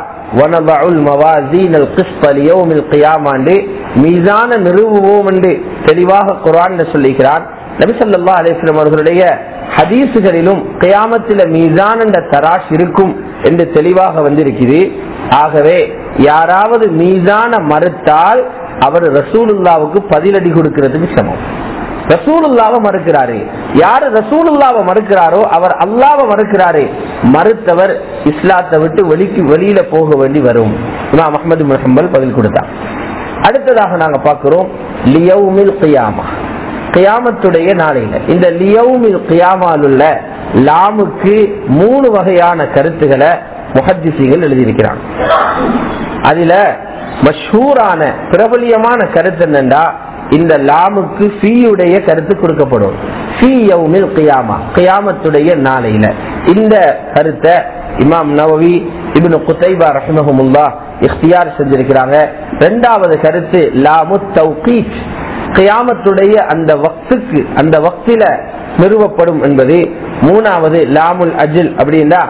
S1: மீதான நிறுவுவோம் என்று தெளிவாக குரான் சொல்லுகிறான் நபிசல்லா அலிஸ்லாம் அவர்களுடைய ஹதீசுகளிலும் கியாமத்தில மீதான் என்ற தராஷ் இருக்கும் என்று தெளிவாக வந்திருக்குது ஆகவே யாராவது மீதான மறுத்தால் அவர் ரசூலுல்லாவுக்கு பதிலடி கொடுக்கிறதுக்கு சமம் ரசூலுல்லாவை மறுக்கிறாரு யாரு ரசூலுல்லாவை மறுக்கிறாரோ அவர் அல்லாவை மறுக்கிறாரு மறுத்தவர் இஸ்லாத்தை விட்டு வெளிக்கு வெளியில போக வேண்டி வரும் இமாம் அஹமது முஹம்பல் பதில் கொடுத்தார் அடுத்ததாக நாங்க பார்க்கிறோம் லியவுமில் கியாமா கியாமத்துடைய நாளையில இந்த லியவுமில் கியாமால் உள்ள லாமுக்கு மூணு வகையான கருத்துக்களை முஹத்திசிகள் எழுதியிருக்கிறாங்க அதுல மஷூரான பிரபலியமான கருத்து என்னண்டா இந்த லாமுக்கு ஃபீயுடைய கருத்து கொடுக்கப்படும் ஃபீ யவுமில் கியாமா கியாமத்துடைய நாளையில இந்த கருத்தை இமாம் நவவி இப்னு குத்தைபா ரஹ்மஹமுல்லா இஃப்தியார் செஞ்சிருக்கிறாங்க இரண்டாவது கருத்து லாமு தௌகீத் கியாமத்துடைய அந்த வக்துக்கு அந்த வக்தில நிறுவப்படும் என்பது மூணாவது லாமுல் அஜில் அப்படின்னா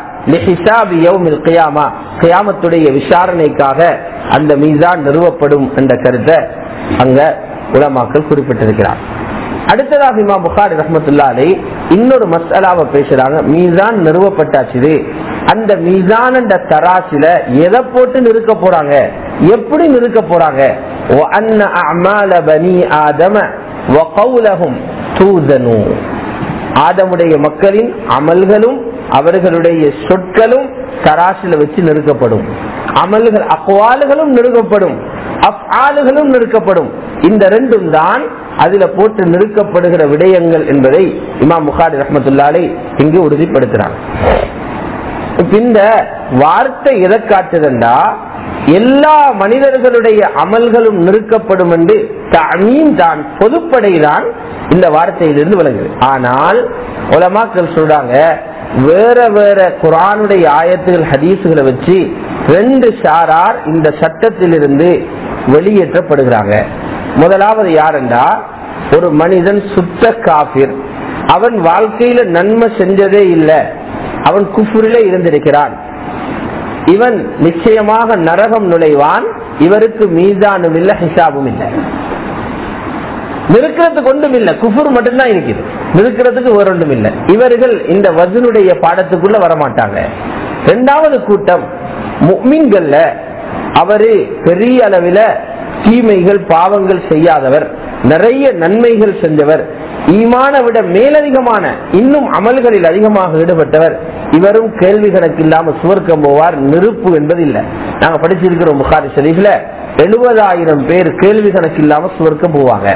S1: கியாமத்துடைய விசாரணைக்காக அந்த மீசான் நிறுவப்படும் என்ற கருத்தை அங்க உலமாக்கள் குறிப்பிட்டிருக்கிறார் அடுத்ததாக இமா புகாரி ரஹமத்துல்லாலே இன்னொரு மசாலாவை பேசுறாங்க மீசான் நிறுவப்பட்டாச்சு அந்த மீசான் என்ற தராசில எதை போட்டு நிறுக்க போறாங்க எப்படி நிறுக்க போறாங்க ஆதமுடைய மக்களின் அமல்களும் அவர்களுடைய சொற்களும் தராசில வச்சு நிறுக்கப்படும் அமல்கள் அக்வாலுகளும் நிறுக்கப்படும் அஃஆலுகளும் நிறுக்கப்படும் இந்த ரெண்டும் தான் அதுல போட்டு நிறுக்கப்படுகிற விடயங்கள் என்பதை இமாம் முகாடி ரஹமத்துல்லாலே இங்கு உறுதிப்படுத்துறாங்க இந்த வார்த்தை எதை காட்டுதண்டா எல்லா மனிதர்களுடைய அமல்களும் நிறுக்கப்படும் என்று தமீன் தான் பொதுப்படைதான் இந்த வார்த்தையிலிருந்து விளங்குது ஆனால் உலமாக்கள் சொல்றாங்க வேற வேற குரானுடைய ஆயத்துகள் ஹதீசுகளை வச்சு ரெண்டு சாரார் இந்த சட்டத்திலிருந்து வெளியேற்றப்படுகிறாங்க முதலாவது யாருண்டா ஒரு மனிதன் சுத்த காபிர் அவன் வாழ்க்கையில நன்மை செஞ்சதே இல்லை அவன் குஃபுரிலே இருந்திருக்கிறான் இவன் நிச்சயமாக நரகம் நுழைவான் இவருக்கு மீதானும் இல்லை ஹிசாபும் இல்லை நிற்கிறதுக்கு ஒன்றும் இல்லை குஃபுர் மட்டும்தான் இருக்குது நிற்கிறதுக்கு வேற ஒன்றும் இல்லை இவர்கள் இந்த வசனுடைய பாடத்துக்குள்ள வரமாட்டாங்க இரண்டாவது கூட்டம் மீன்கள்ல அவரு பெரிய அளவில் தீமைகள் பாவங்கள் செய்யாதவர் நிறைய நன்மைகள் செஞ்சவர் ஈமான விட மேலதிகமான இன்னும் அமல்களில் அதிகமாக ஈடுபட்டவர் இவரும் கேள்வி கணக்கு இல்லாம சுவர்க்கம் போவார் நெருப்பு என்பது இல்லை நாங்க படிச்சிருக்கிறோம் புகாரி ஷரீஃப்ல எழுபதாயிரம் பேர் கேள்வி கணக்கு இல்லாம சுவர்க்கம் போவாங்க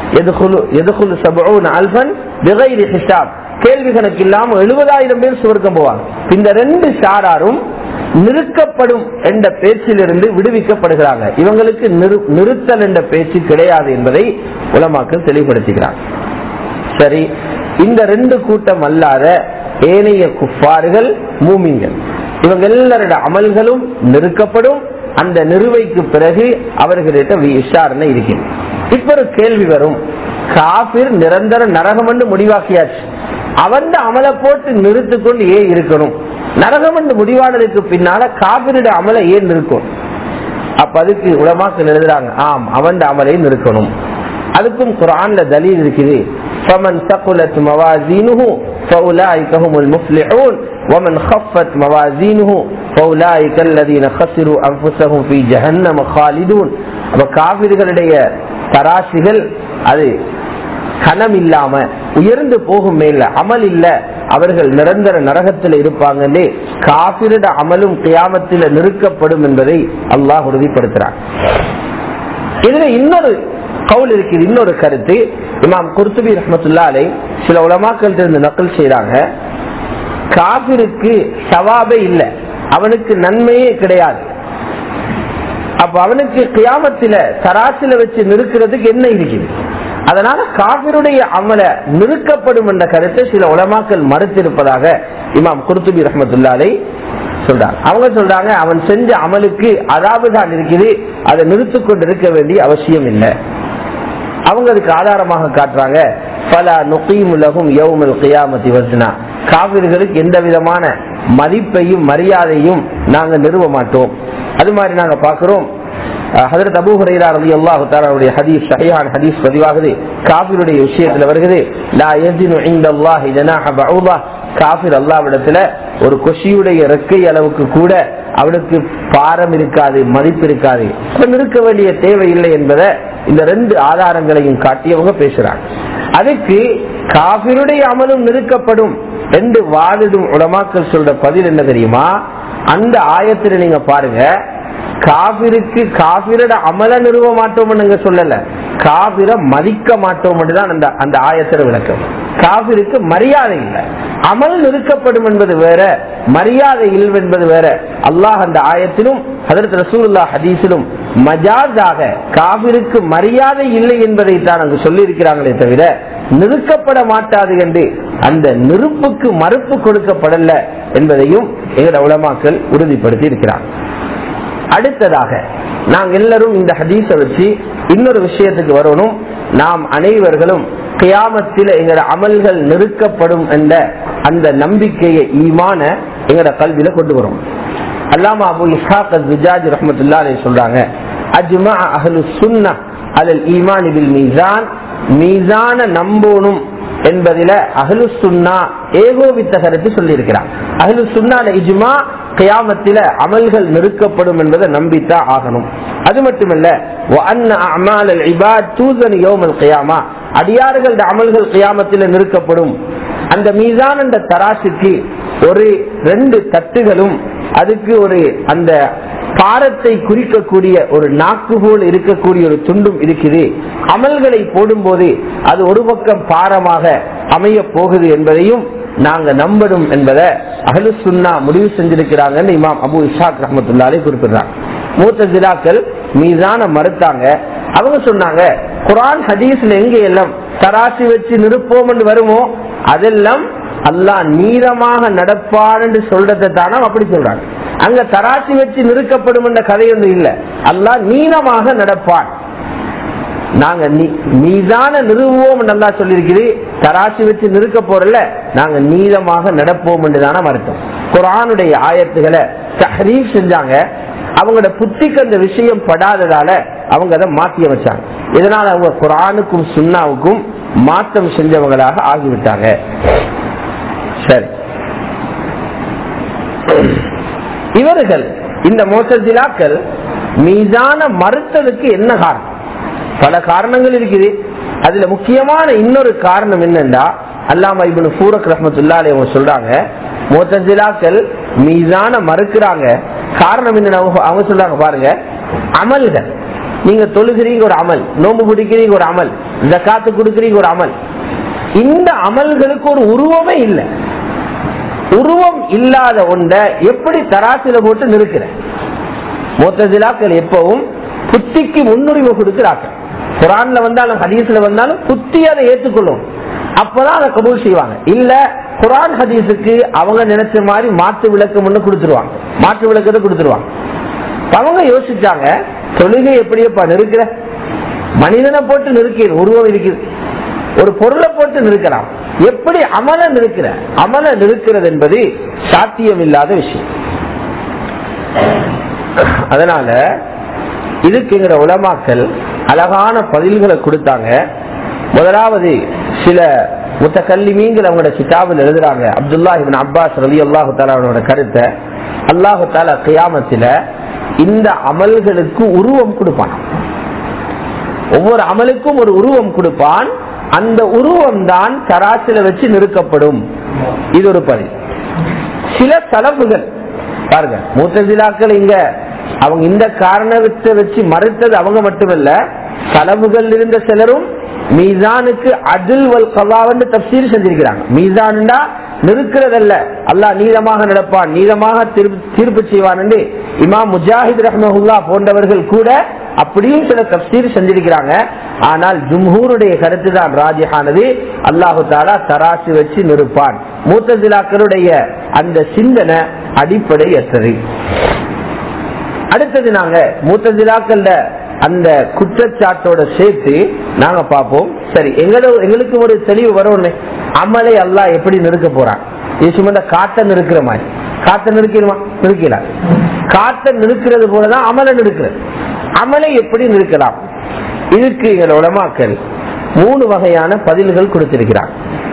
S1: கேள்வி கணக்கு இல்லாம எழுபதாயிரம் பேர் சுவர்க்கம் போவாங்க இந்த ரெண்டு சாராரும் நிறுக்கப்படும் என்ற பேச்சிலிருந்து விடுவிக்கப்படுகிறாங்க இவங்களுக்கு நிறுத்தல் என்ற பேச்சு கிடையாது என்பதை உலமாக்கள் தெளிவுபடுத்துகிறாங்க சரி இந்த ரெண்டு கூட்டம் அல்லாத ஏனைய குப்பார்கள் மூமிங்கள் இவங்க எல்லாரோட அமல்களும் நிறுக்கப்படும் அந்த நிறுவைக்கு பிறகு அவர்களிட்ட விசாரணை இருக்கிறது இப்ப ஒரு கேள்வி வரும் காபிர் நிரந்தர நரகம் என்று முடிவாக்கியாச்சு அவன் அமலை போட்டு நிறுத்து கொண்டு ஏன் இருக்கணும் நரகம் என்று முடிவானதுக்கு பின்னால காபிரிட அமலை ஏன் நிற்கும் அப்ப அதுக்கு உலமாக்கள் எழுதுறாங்க ஆம் அவன் அமலை நிற்கணும் அதுக்கும் குரான்ல தலீல் இருக்குது فمن ثقلت موازينه فأولئك هم المفلحون ومن خفت موازينه فأولئك الذين خسروا أنفسهم في جهنم خالدون அப்ப காவிர்களுடைய தராசிகள் அது கணம் இல்லாம உயர்ந்து போகும் மேல அமல் இல்ல அவர்கள் நிரந்தர நரகத்தில் இருப்பாங்கன்னு காபிரிட அமலும் கியாமத்தில் நிறுக்கப்படும் என்பதை அல்லாஹ் உறுதிப்படுத்துறான் இதுல இன்னொரு கவுல் இருக்குது இன்னொரு கருத்து இமாம் குர்துபி ரஹமத்துல்லா அலை சில உலமாக்கள் இருந்து நக்கல் செய்யறாங்க காபிருக்கு சவாபே இல்லை அவனுக்கு நன்மையே கிடையாது அப்ப அவனுக்கு கியாமத்தில தராசில வச்சு நிறுக்கிறதுக்கு என்ன இருக்குது அதனால காபிருடைய அமல நிறுக்கப்படும் என்ற கருத்தை சில உலமாக்கள் மறுத்திருப்பதாக இமாம் குர்துபி ரஹமத்துல்லாலை சொல்றாங்க அவங்க சொல்றாங்க அவன் செஞ்ச அமலுக்கு அதாவது தான் இருக்குது அதை நிறுத்து கொண்டு இருக்க வேண்டிய அவசியம் இல்லை அவங்க அதுக்கு ஆதாரமாக காட்டுறாங்க பல நுகீமுலகும் யவுமல் கியாமத்தி வசனா காவிர்களுக்கு எந்த விதமான மதிப்பையும் மரியாதையும் நாங்க நிறுவ மாட்டோம் அது மாதிரி நாங்க பாக்குறோம் ஹதரத் அபு ஹுரைரா ரலி அல்லாஹு தஆலாவுடைய ஹதீஸ் சஹீஹான ஹதீஸ் பதிவாகுது காஃபிருடைய விஷயத்துல வருகிறது லா யஜினு இன்தல்லாஹி ஜனாஹ பஊதா காஃபிர் அல்லாஹ்விடத்துல ஒரு கொஷியுடைய ரெக்கை அளவுக்கு கூட அவனுக்கு பாரம் இருக்காது மதிப்பு இருக்காது அவன் இருக்க வேண்டிய தேவை இல்லை என்பதை இந்த ரெண்டு ஆதாரங்களையும் காட்டியவங்க பேசுறாங்க அதுக்கு காபிருடைய அமலும் நிறுக்கப்படும் ரெண்டு வாதிடும் உடமாக்கள் சொல்ற பதில் என்ன தெரியுமா அந்த ஆயத்துல நீங்க பாருங்க காபிருக்கு காபிரோட அமல நிறுவ மாட்டோம் நீங்க சொல்லல காபிர மதிக்க மாட்டோம் தான் அந்த அந்த ஆயத்திர விளக்கம் காபிருக்கு மரியாதை இல்லை அமல் நிறுக்கப்படும் என்பது வேற மரியாதை இல்லை என்பது வேற அல்லாஹ் அந்த ஆயத்திலும் அதற்கு ரசூல்லா ஹதீஸிலும் மஜாஸாக காபிருக்கு மரியாதை இல்லை என்பதை தான் அங்கு சொல்லி இருக்கிறாங்களே தவிர நிறுக்கப்பட மாட்டாது என்று அந்த நெருப்புக்கு மறுப்பு கொடுக்கப்படல என்பதையும் எங்களோட உலமாக்கள் உறுதிப்படுத்தி இருக்கிறார் அடுத்ததாக நாம் எல்லாரும் இந்த ஹதீஸ வச்சு இன்னொரு விஷயத்துக்கு வரணும் நாம் அனைவர்களும் கியாமத்தில் எங்களோட அமல்கள் நெருக்கப்படும் என்ற அந்த நம்பிக்கையை ஈமான எங்களோட கல்வியில கொண்டு வரும் அல்லாமா அபு இஸ்ஹாக் விஜாஜ் ரஹமத்துல்லா சொல்றாங்க அஜ்மா அஹ்லு சுன்னா அலல் ஈமான் பில் மீசான் மீசான நம்போனும் என்பதில அகலு சுன்னா ஏகோபித்த கருத்து சொல்லி இருக்கிறார் அகலு சுன்னால இஜ்மா கியாமத்தில அமல்கள் நிறுக்கப்படும் என்பதை நம்பித்தான் ஆகணும் அது மட்டுமல்ல அடியார்கள் அமல்கள் கியாமத்தில நிறுக்கப்படும் அந்த மீசான் என்ற தராசுக்கு ஒரு ரெண்டு தட்டுகளும் அதுக்கு ஒரு அந்த பாரத்தை குறிக்கக்கூடிய ஒரு நாக்கு போல் இருக்கக்கூடிய ஒரு துண்டும் இருக்குது அமல்களை போடும் போது அது ஒரு பக்கம் பாரமாக அமைய போகுது என்பதையும் நாங்க நம்பணும் என்பதை அகலு சுன்னா முடிவு செஞ்சிருக்கிறாங்கன்னு இமாம் அபு இஷாக் ரஹமத்துல்லாலே குறிப்பிடுறாங்க மூத்த ஜிலாக்கள் மீதான மறுத்தாங்க அவங்க சொன்னாங்க குரான் ஹதீஸ்ல எங்க எல்லாம் தராசி வச்சு நிற்போம் என்று வருமோ அதெல்லாம் அல்லாஹ் நீளமாக நடப்பான் என்று சொல்றதை தானே அப்படி சொல்றாங்க அங்க தராசி வச்சு நிறுக்கப்படும் என்ற கதை ஒன்று இல்ல அல்லாஹ் நீளமாக நடப்பான் நாங்க மீதான நிறுவுவோம் நல்லா சொல்லியிருக்குது தராசி வச்சு நிறுக்க போறல நாங்க நீளமாக நடப்போம் என்று தானே மறுத்தோம் குரானுடைய ஆயத்துகளை தஹரீப் செஞ்சாங்க அவங்களோட புத்திக்கு அந்த விஷயம் படாததால அவங்க அதை மாற்றி வச்சாங்க இதனால அவங்க குரானுக்கும் சுண்ணாவுக்கும் மாற்றம் செஞ்சவங்களாக ஆகிவிட்டாங்க சரி இவர்கள் இந்த மோசஜிலாக்கள் மீதான மறுத்ததுக்கு என்ன காரணம் பல காரணங்கள் இருக்குது அதுல முக்கியமான இன்னொரு காரணம் என்னன்னா அல்லாம இபனு சூரக் ரஹமத்துல்லா அவங்க சொல்றாங்க மோத்தஜிலாக்கள் மீதான மறுக்கிறாங்க காரணம் என்ன அவங்க சொல்றாங்க பாருங்க அமல்கள் நீங்க தொழுகிறீங்க ஒரு அமல் நோம்பு பிடிக்கிறீங்க ஒரு அமல் ஜக்காத்து கொடுக்குறீங்க ஒரு அமல் இந்த அமல்களுக்கு ஒரு உருவமே இல்லை உருவம் இல்லாத ஒன்றை எப்படி தராசில போட்டு நிறுக்கிற மோத்தஜிலாக்கள் எப்பவும் புத்திக்கு முன்னுரிமை கொடுக்கிறார்கள் குரான்ல வந்தாலும் ஹதீஸ்ல வந்தாலும் புத்தி அதை ஏற்றுக்கொள்ளும் அப்பதான் அதை கபூல் செய்வாங்க இல்ல குரான் ஹதீஸுக்கு அவங்க நினைச்ச மாதிரி மாற்று விளக்கம் ஒண்ணு கொடுத்துருவாங்க மாற்று விளக்கத்தை கொடுத்துருவாங்க அவங்க யோசிச்சாங்க தொழுகை எப்படியப்பா நிறுக்கிற மனிதனை போட்டு நிறுக்க உருவம் இருக்குது ஒரு பொருளை போட்டு நிறுக்கலாம் எப்படி அமல நிறுக்கிற அமல நிறுக்கிறது என்பது சாத்தியம் இல்லாத விஷயம் அதனால இதுக்கு எங்கிற உலமாக்கள் அழகான பதில்களை கொடுத்தாங்க முதலாவது சில முத்தக்கல்லிமீங்கள் அவங்களோட கிதாபில் எழுதுறாங்க அப்துல்லா இபின் அப்பாஸ் ரவி அல்லாஹு தாலாவோட கருத்தை அல்லாஹு தாலா கியாமத்தில இந்த அமல்களுக்கு உருவம் கொடுப்பான் ஒவ்வொரு அமலுக்கும் ஒரு உருவம் கொடுப்பான் அந்த உருவம் தான் தராசில வச்சு நிறுக்கப்படும் இது ஒரு பதில் சில செலவுகள் பாருங்க மூத்தசிலாக்கள் இங்க அவங்க இந்த காரணத்தை வச்சு மறுத்தது அவங்க மட்டுமல்ல செலவுகள் இருந்த சிலரும் மீசானுக்கு அதில் வல் கலாவன்னு தப்சீர் செஞ்சிருக்கிறாங்க மீசான்டா நிறுக்கிறதல்ல அல்லாஹ் நீளமாக நடப்பான் நீளமாக தீர்ப்பு செய்வான் என்று இமாம் முஜாஹித் ரஹ்மஹுல்லா போன்றவர்கள் கூட அப்படியும் சில தப்சீர் செஞ்சிருக்கிறாங்க ஆனால் ஜும்ஹூருடைய கருத்து தான் ராஜிஹானது அல்லாஹு தாலா தராசு வச்சு நிறுப்பான் மூத்தசிலாக்களுடைய அந்த சிந்தனை அடிப்படையற்றது அடுத்தது நாங்க மூத்தசிலாக்கள் அந்த குற்றச்சாட்டோட சேர்த்து நாங்க பார்ப்போம் சரி எங்களோட எங்களுக்கு ஒரு தெளிவு வரும் அமலை அல்லாஹ் எப்படி நிறுக்க போறான் இது சும்மா காத்த நிறுக்கிற மாதிரி காத்த நிறுக்கிறமா நிறுக்கலாம் காத்த நிறுக்கிறது போலதான் அமலை நிறுக்கிறது அமலை எப்படி நிறுக்கலாம் இதுக்கு எங்களோட உலமாக்கள் மூணு வகையான பதில்கள் கொடுத்திருக்கிறார்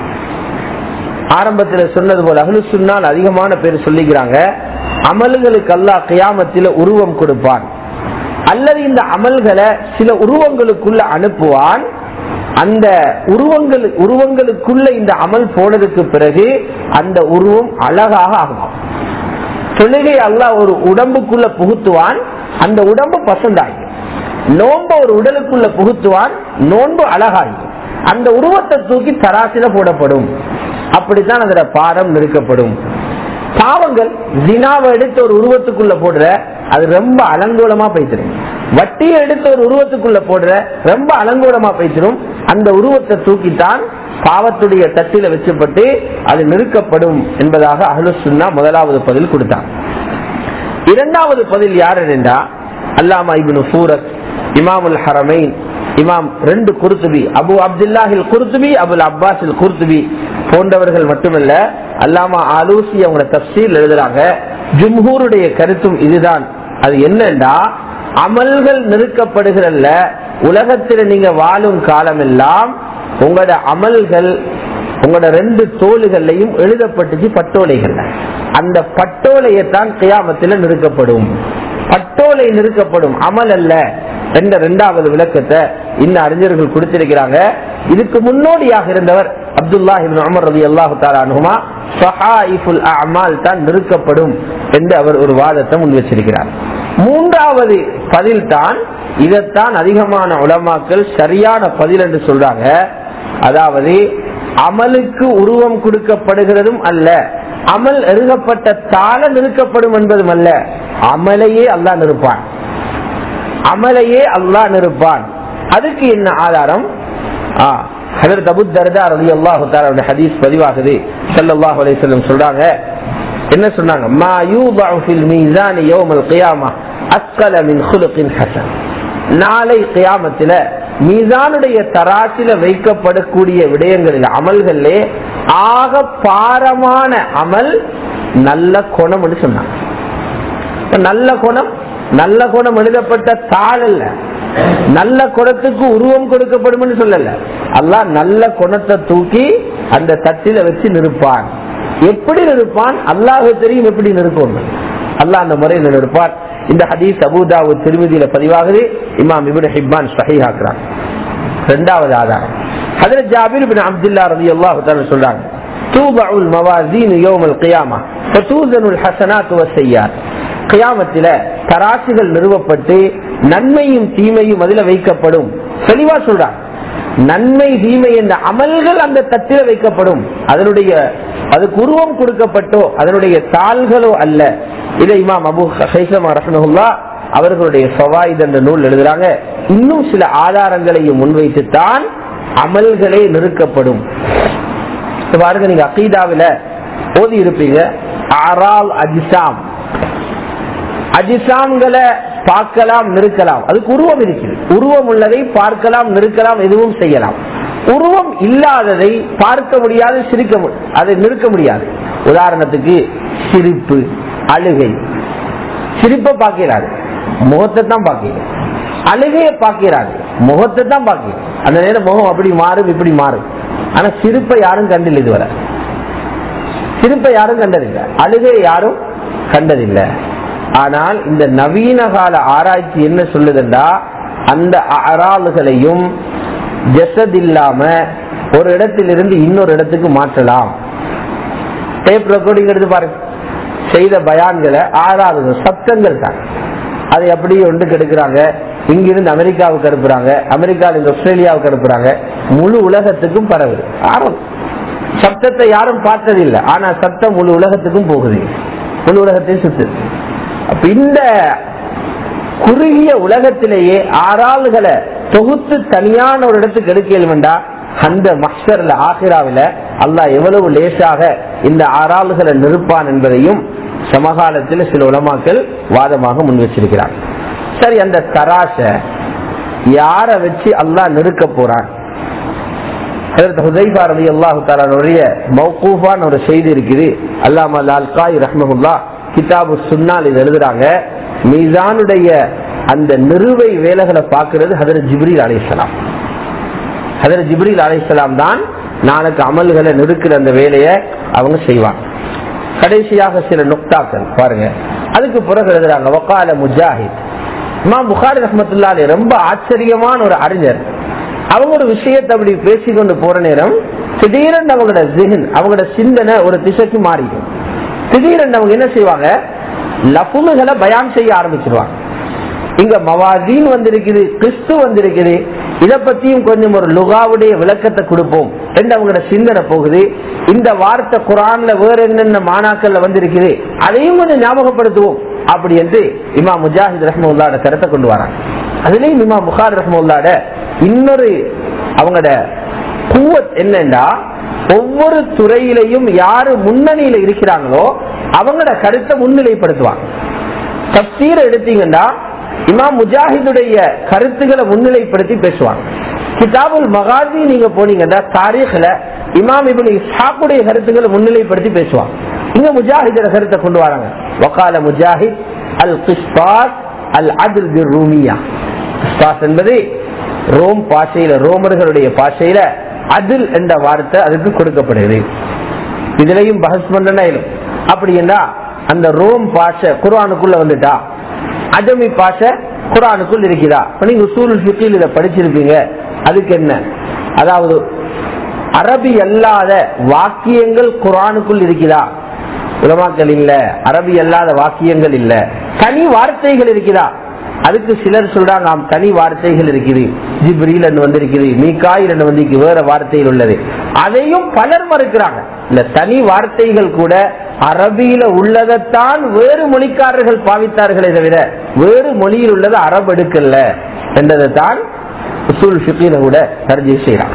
S1: ஆரம்பத்தில் சொன்னது போல அகலு சொன்னால் அதிகமான பேர் சொல்லிக்கிறாங்க அமல்களுக்கு அல்லாஹ் கியாமத்தில உருவம் கொடுப்பான் அல்லது இந்த அமல்களை சில உருவங்களுக்குள்ள அனுப்புவான் அந்த உருவங்கள் உருவங்களுக்குள்ள இந்த அமல் போனதுக்கு பிறகு அந்த உருவம் அழகாக ஆகும் தொழுகை அல்லாஹ் ஒரு உடம்புக்குள்ள புகுத்துவான் அந்த உடம்பு பசந்தாகும் நோன்பு ஒரு உடலுக்குள்ள புகுத்துவான் நோன்பு அழகாகும் அந்த உருவத்தை தூக்கி தராசில போடப்படும் அப்படித்தான் அதோட பாரம் நிறுக்கப்படும் பாவங்கள் தினாவை எடுத்து ஒரு உருவத்துக்குள்ள போடுற அது ரொம்ப அலங்கோலமா போய்த்திரும் வட்டியை எடுத்து ஒரு உருவத்துக்குள்ள போடுற ரொம்ப அலங்கோலமா போய்த்திரும் அந்த உருவத்தை தூக்கித்தான் பாவத்துடைய தட்டில வச்சுப்பட்டு அது நிறுக்கப்படும் என்பதாக அஹ்லு சுன்னா முதலாவது பதில் கொடுத்தார் இரண்டாவது பதில் யார் என்றா அல்லாமா இபின் சூரத் இமாமுல் ஹரமைன் இமாம் ரெண்டு குருத்துபி அபு அப்துல்லாஹில் குருத்துபி அபுல் அப்பாஸில் குருத்துபி போன்றவர்கள் மட்டுமல்ல அல்லாமா ஆலூசி அவங்க தப்சீல் எழுதுறாங்க ஜும்ஹூருடைய கருத்தும் இதுதான் அது என்னண்டா அமல்கள் நிறுக்கப்படுகிறல்ல உலகத்தில் நீங்க வாழும் காலம் எல்லாம் உங்களோட அமல்கள் உங்களோட ரெண்டு தோளுகள்லையும் எழுதப்பட்டுச்சு பட்டோலைகள் அந்த பட்டோலையத்தான் கியாமத்தில் நிறுக்கப்படும் பட்டோலை நிறுக்கப்படும் அமல் அல்ல என்ற இரண்டாவது விளக்கத்தை இந்த அறிஞர்கள் கொடுத்திருக்கிறாங்க இதுக்கு முன்னோடியாக இருந்தவர் அப்துல்லா அமர் ரவி அல்லாஹு தாலானுமா அமால் தான் நிறுக்கப்படும் என்று அவர் ஒரு வாதத்தை முன் வச்சிருக்கிறார் மூன்றாவது பதில் தான் இதைத்தான் அதிகமான உலமாக்கள் சரியான பதில் என்று சொல்றாங்க அதாவது அமலுக்கு உருவம் கொடுக்கப்படுகிறதும் அல்ல அமல் எருகப்பட்ட தாள நிறுக்கப்படும் என்பதும் அல்ல அமலையே அல்லா நிற்பான் அமலையே அல்லா நிற்பான் அதுக்கு என்ன ஆதாரம் ஹதீஸ் பதிவாகுது சல்லாஹ் அலிசல்லம் சொல்றாங்க என்ன சொன்னாங்க மா யூபா ஃபில் மீசான் யௌமல் கியாமா அஸ்கல மின் குலுக்கின் ஹசன் நாளை கியாமத்தில மீசானுடைய தராசில வைக்கப்படக்கூடிய விடயங்களில் அமல்களே ஆக பாரமான அமல் நல்ல குணம் சொன்னாங்க நல்ல குணம் நல்ல குணம் எழுதப்பட்ட தாள் அல்ல நல்ல குணத்துக்கு உருவம் கொடுக்கப்படும் சொல்லல அல்லாஹ் நல்ல குணத்தை தூக்கி அந்த தட்டில வச்சு நிற்பான் எப்படி நிற்பான் அல்லாஹ் தெரியும் எப்படி நிற்கும் அல்லாஹ் அந்த முறையில் நிற்பான் இந்த ஹதீஸ் அபுதாவு திருமதியில பதிவாகுது இமாம் இபின் ஹிப்பான் சஹிஹாக்குறான் இரண்டாவது ஆதாரம் ஹதரத் ஜாபிர் பின் அப்துல்லா ரலியல்லாஹு தஆலா சொல்றாங்க தூபஉல் மவாசீன் யௌமல் கியாமா ஃபதூசனுல் ஹஸனாத் வஸ்ஸய்யாத் கியாமத்தில தராசுகள் நிறுவப்பட்டு நன்மையும் தீமையும் அதில் வைக்கப்படும் தெளிவா சொல்றாங்க நன்மை தீமை என்ற அமல்கள் அந்த தட்டில வைக்கப்படும் அதனுடைய அதுக்கு உருவம் கொடுக்கப்பட்டோ அதனுடைய தாள்களோ அல்ல இதை இமாம் அபு ஹைசமா ரஹ்மஹுல்லா அவர்களுடைய சவாயித் என்ற நூல் எழுதுறாங்க இன்னும் சில ஆதாரங்களையும் முன்வைத்துத்தான் அமல்களே நிறுக்கப்படும் பாருங்க நீங்க அகீதாவில ஓதி இருப்பீங்க ஆரால் அஜிசாம் அஜிசாம்களை பார்க்கலாம் நிறுக்கலாம் அதுக்கு உருவம் இருக்குது உருவம் உள்ளதை பார்க்கலாம் நிறுக்கலாம் எதுவும் செய்யலாம் உருவம் இல்லாததை பார்க்க முடியாது சிரிக்க அதை நிறுக்க முடியாது உதாரணத்துக்கு சிரிப்பு அழுகை சிரிப்பை பார்க்கிறாரு முகத்தை தான் பார்க்கிறார் அழுகையை பார்க்கிறாரு முகத்தை தான் பார்க்கிறார் அந்த நேரம் முகம் அப்படி மாறும் இப்படி மாறும் ஆனா சிரிப்பை யாரும் கண்டில்லை இதுவரை சிரிப்பை யாரும் கண்டதில்லை அழுகையை யாரும் கண்டதில்லை ஆனால் இந்த நவீன கால ஆராய்ச்சி என்ன சொல்லுதுண்டா அந்த அறாளுகளையும் ஜசத் இல்லாம ஒரு இடத்திலிருந்து இன்னொரு இடத்துக்கு மாற்றலாம் டேப் ரெக்கார்டிங் எடுத்து பாருங்க செய்த பயான்களை ஆறாவது சப்தங்கள் தான் அதை அப்படியே ஒன்று எடுக்கிறாங்க இங்கிருந்து அமெரிக்காவுக்கு அனுப்புறாங்க அமெரிக்காவில் இருந்து ஆஸ்திரேலியாவுக்கு அனுப்புறாங்க முழு உலகத்துக்கும் பரவுது ஆரம் சப்தத்தை யாரும் பார்த்ததில்லை ஆனா சத்தம் முழு உலகத்துக்கும் போகுது முழு உலகத்தையும் சுத்து அப்ப இந்த குறுகிய உலகத்திலேயே ஆறாளுகளை தொகுத்து தனியான ஒரு இடத்துக்கு எடுக்க வேண்டா அந்த மஸ்டர்ல ஆசிராவில அல்லாஹ் எவ்வளவு லேசாக இந்த ஆறாளுகளை நிறுப்பான் என்பதையும் சமகாலத்தில் சில உலமாக்கள் வாதமாக முன் வச்சிருக்கிறார் சரி அந்த தராச யார வச்சு அல்லாஹ் நிறுக்க போறான் ஒரு செய்தி இருக்குது அல்லாம லால்காய் ரஹ்மகுல்லா கிதாபு சுன்னால் இது எழுதுறாங்க மீசானுடைய அந்த நிறுவை வேலைகளை பார்க்கிறது ஹதரத் ஜிப்ரீல் அலிசலாம் ஹதரத் ஜிப்ரீல் அலிசலாம் தான் நாளைக்கு அமல்களை நிறுக்கிற அந்த வேலையை அவங்க செய்வாங்க கடைசியாக சில நுக்தாக்கள் பாருங்க அதுக்கு பிறகு எழுதுறாங்க வக்கால முஜாஹித் இமா புகாரி ரஹமத்துல்லாலே ரொம்ப ஆச்சரியமான ஒரு அறிஞர் அவங்க ஒரு விஷயத்தை அப்படி பேசிக்கொண்டு போற நேரம் திடீரென்று அவங்களோட ஜிஹன் அவங்களோட சிந்தனை ஒரு திசைக்கு மாறிடும் திடீரென்று அவங்க என்ன செய்வாங்க லஃபுமுகளை பயான் செய்ய ஆரம்பிச்சிருவாங்க இங்க மவாதீன் வந்திருக்குது கிறிஸ்து வந்திருக்குது இத பத்தியும் கொஞ்சம் ஒரு லுகாவுடைய விளக்கத்தை கொடுப்போம் என்று அவங்களோட சிந்தனை போகுது இந்த வார்த்தை குரான்ல வேற என்னென்ன மாணாக்கள்ல வந்திருக்குது அதையும் கொஞ்சம் ஞாபகப்படுத்துவோம் அப்படி என்று இமா முஜாஹித் ரஹ்முல்லாட கருத்தை கொண்டு வராங்க அதுலயும் இமா புகார் ரஹ்முல்லாட இன்னொரு அவங்களோட கூவத் என்னன்னா ஒவ்வொரு துறையிலையும் யாரு முன்னணியில இருக்கிறாங்களோ அவங்களோட கருத்தை முன்னிலைப்படுத்துவாங்க தப்சீரை எடுத்தீங்கன்னா இமாம் முஜாஹிதுடைய கருத்துக்களை முன்னிலைப்படுத்தி பேசுவாங்க கிதாபுல் மகாதி நீங்க போனீங்கன்னா தாரீഖ்ல இமாம் இபின் இஸ்ஹாக்குடைய கருத்துக்களை முன்னிலைப்படுத்தி பேசுவாங்க இங்க முஜாஹிதோட கருத்தை கொண்டு வராங்க வக்கால முஜாஹித் அல் கிஸ்பாஸ் அல் அதில் ரூமியா கிஸ்பாஸ் என்பது ரோம் பாஷையில ரோமர்களுடைய பாஷையில அதில் என்ற வார்த்தை அதுக்கு கொடுக்கப்படுகிறது இதுலயும் பஹஸ் பண்ணா அப்படி என்றா அந்த ரோம் பாஷை குர்ஆனுக்குள்ள வந்துட்டா அஜமி பாஷை குரானுக்குள் இருக்கிறா நீங்க உசூல் ஃபிக்கில் இதை படிச்சிருப்பீங்க அதுக்கு என்ன அதாவது அரபி அல்லாத வாக்கியங்கள் குரானுக்குள் இருக்கிறா உலமாக்கள் இல்ல அரபி அல்லாத வாக்கியங்கள் இல்ல தனி வார்த்தைகள் இருக்கிறா அதுக்கு சிலர் சொல்றாங்க ஆம் தனி வார்த்தைகள் இருக்குது ஜிப்ரீல் என்று வந்திருக்குது மீகாயில் என்று வந்து வேற வார்த்தையில் உள்ளது அதையும் பலர் மறுக்கிறாங்க இந்த தனி வார்த்தைகள் கூட அரபியில உள்ளதைத்தான் வேறு மொழிக்காரர்கள் பாவித்தார்களே தவிர வேறு மொழியில் உள்ளது அரபு எடுக்கல என்றதை தான் உசூல் ஃபிகில கூட தர்ஜி செய்யறாங்க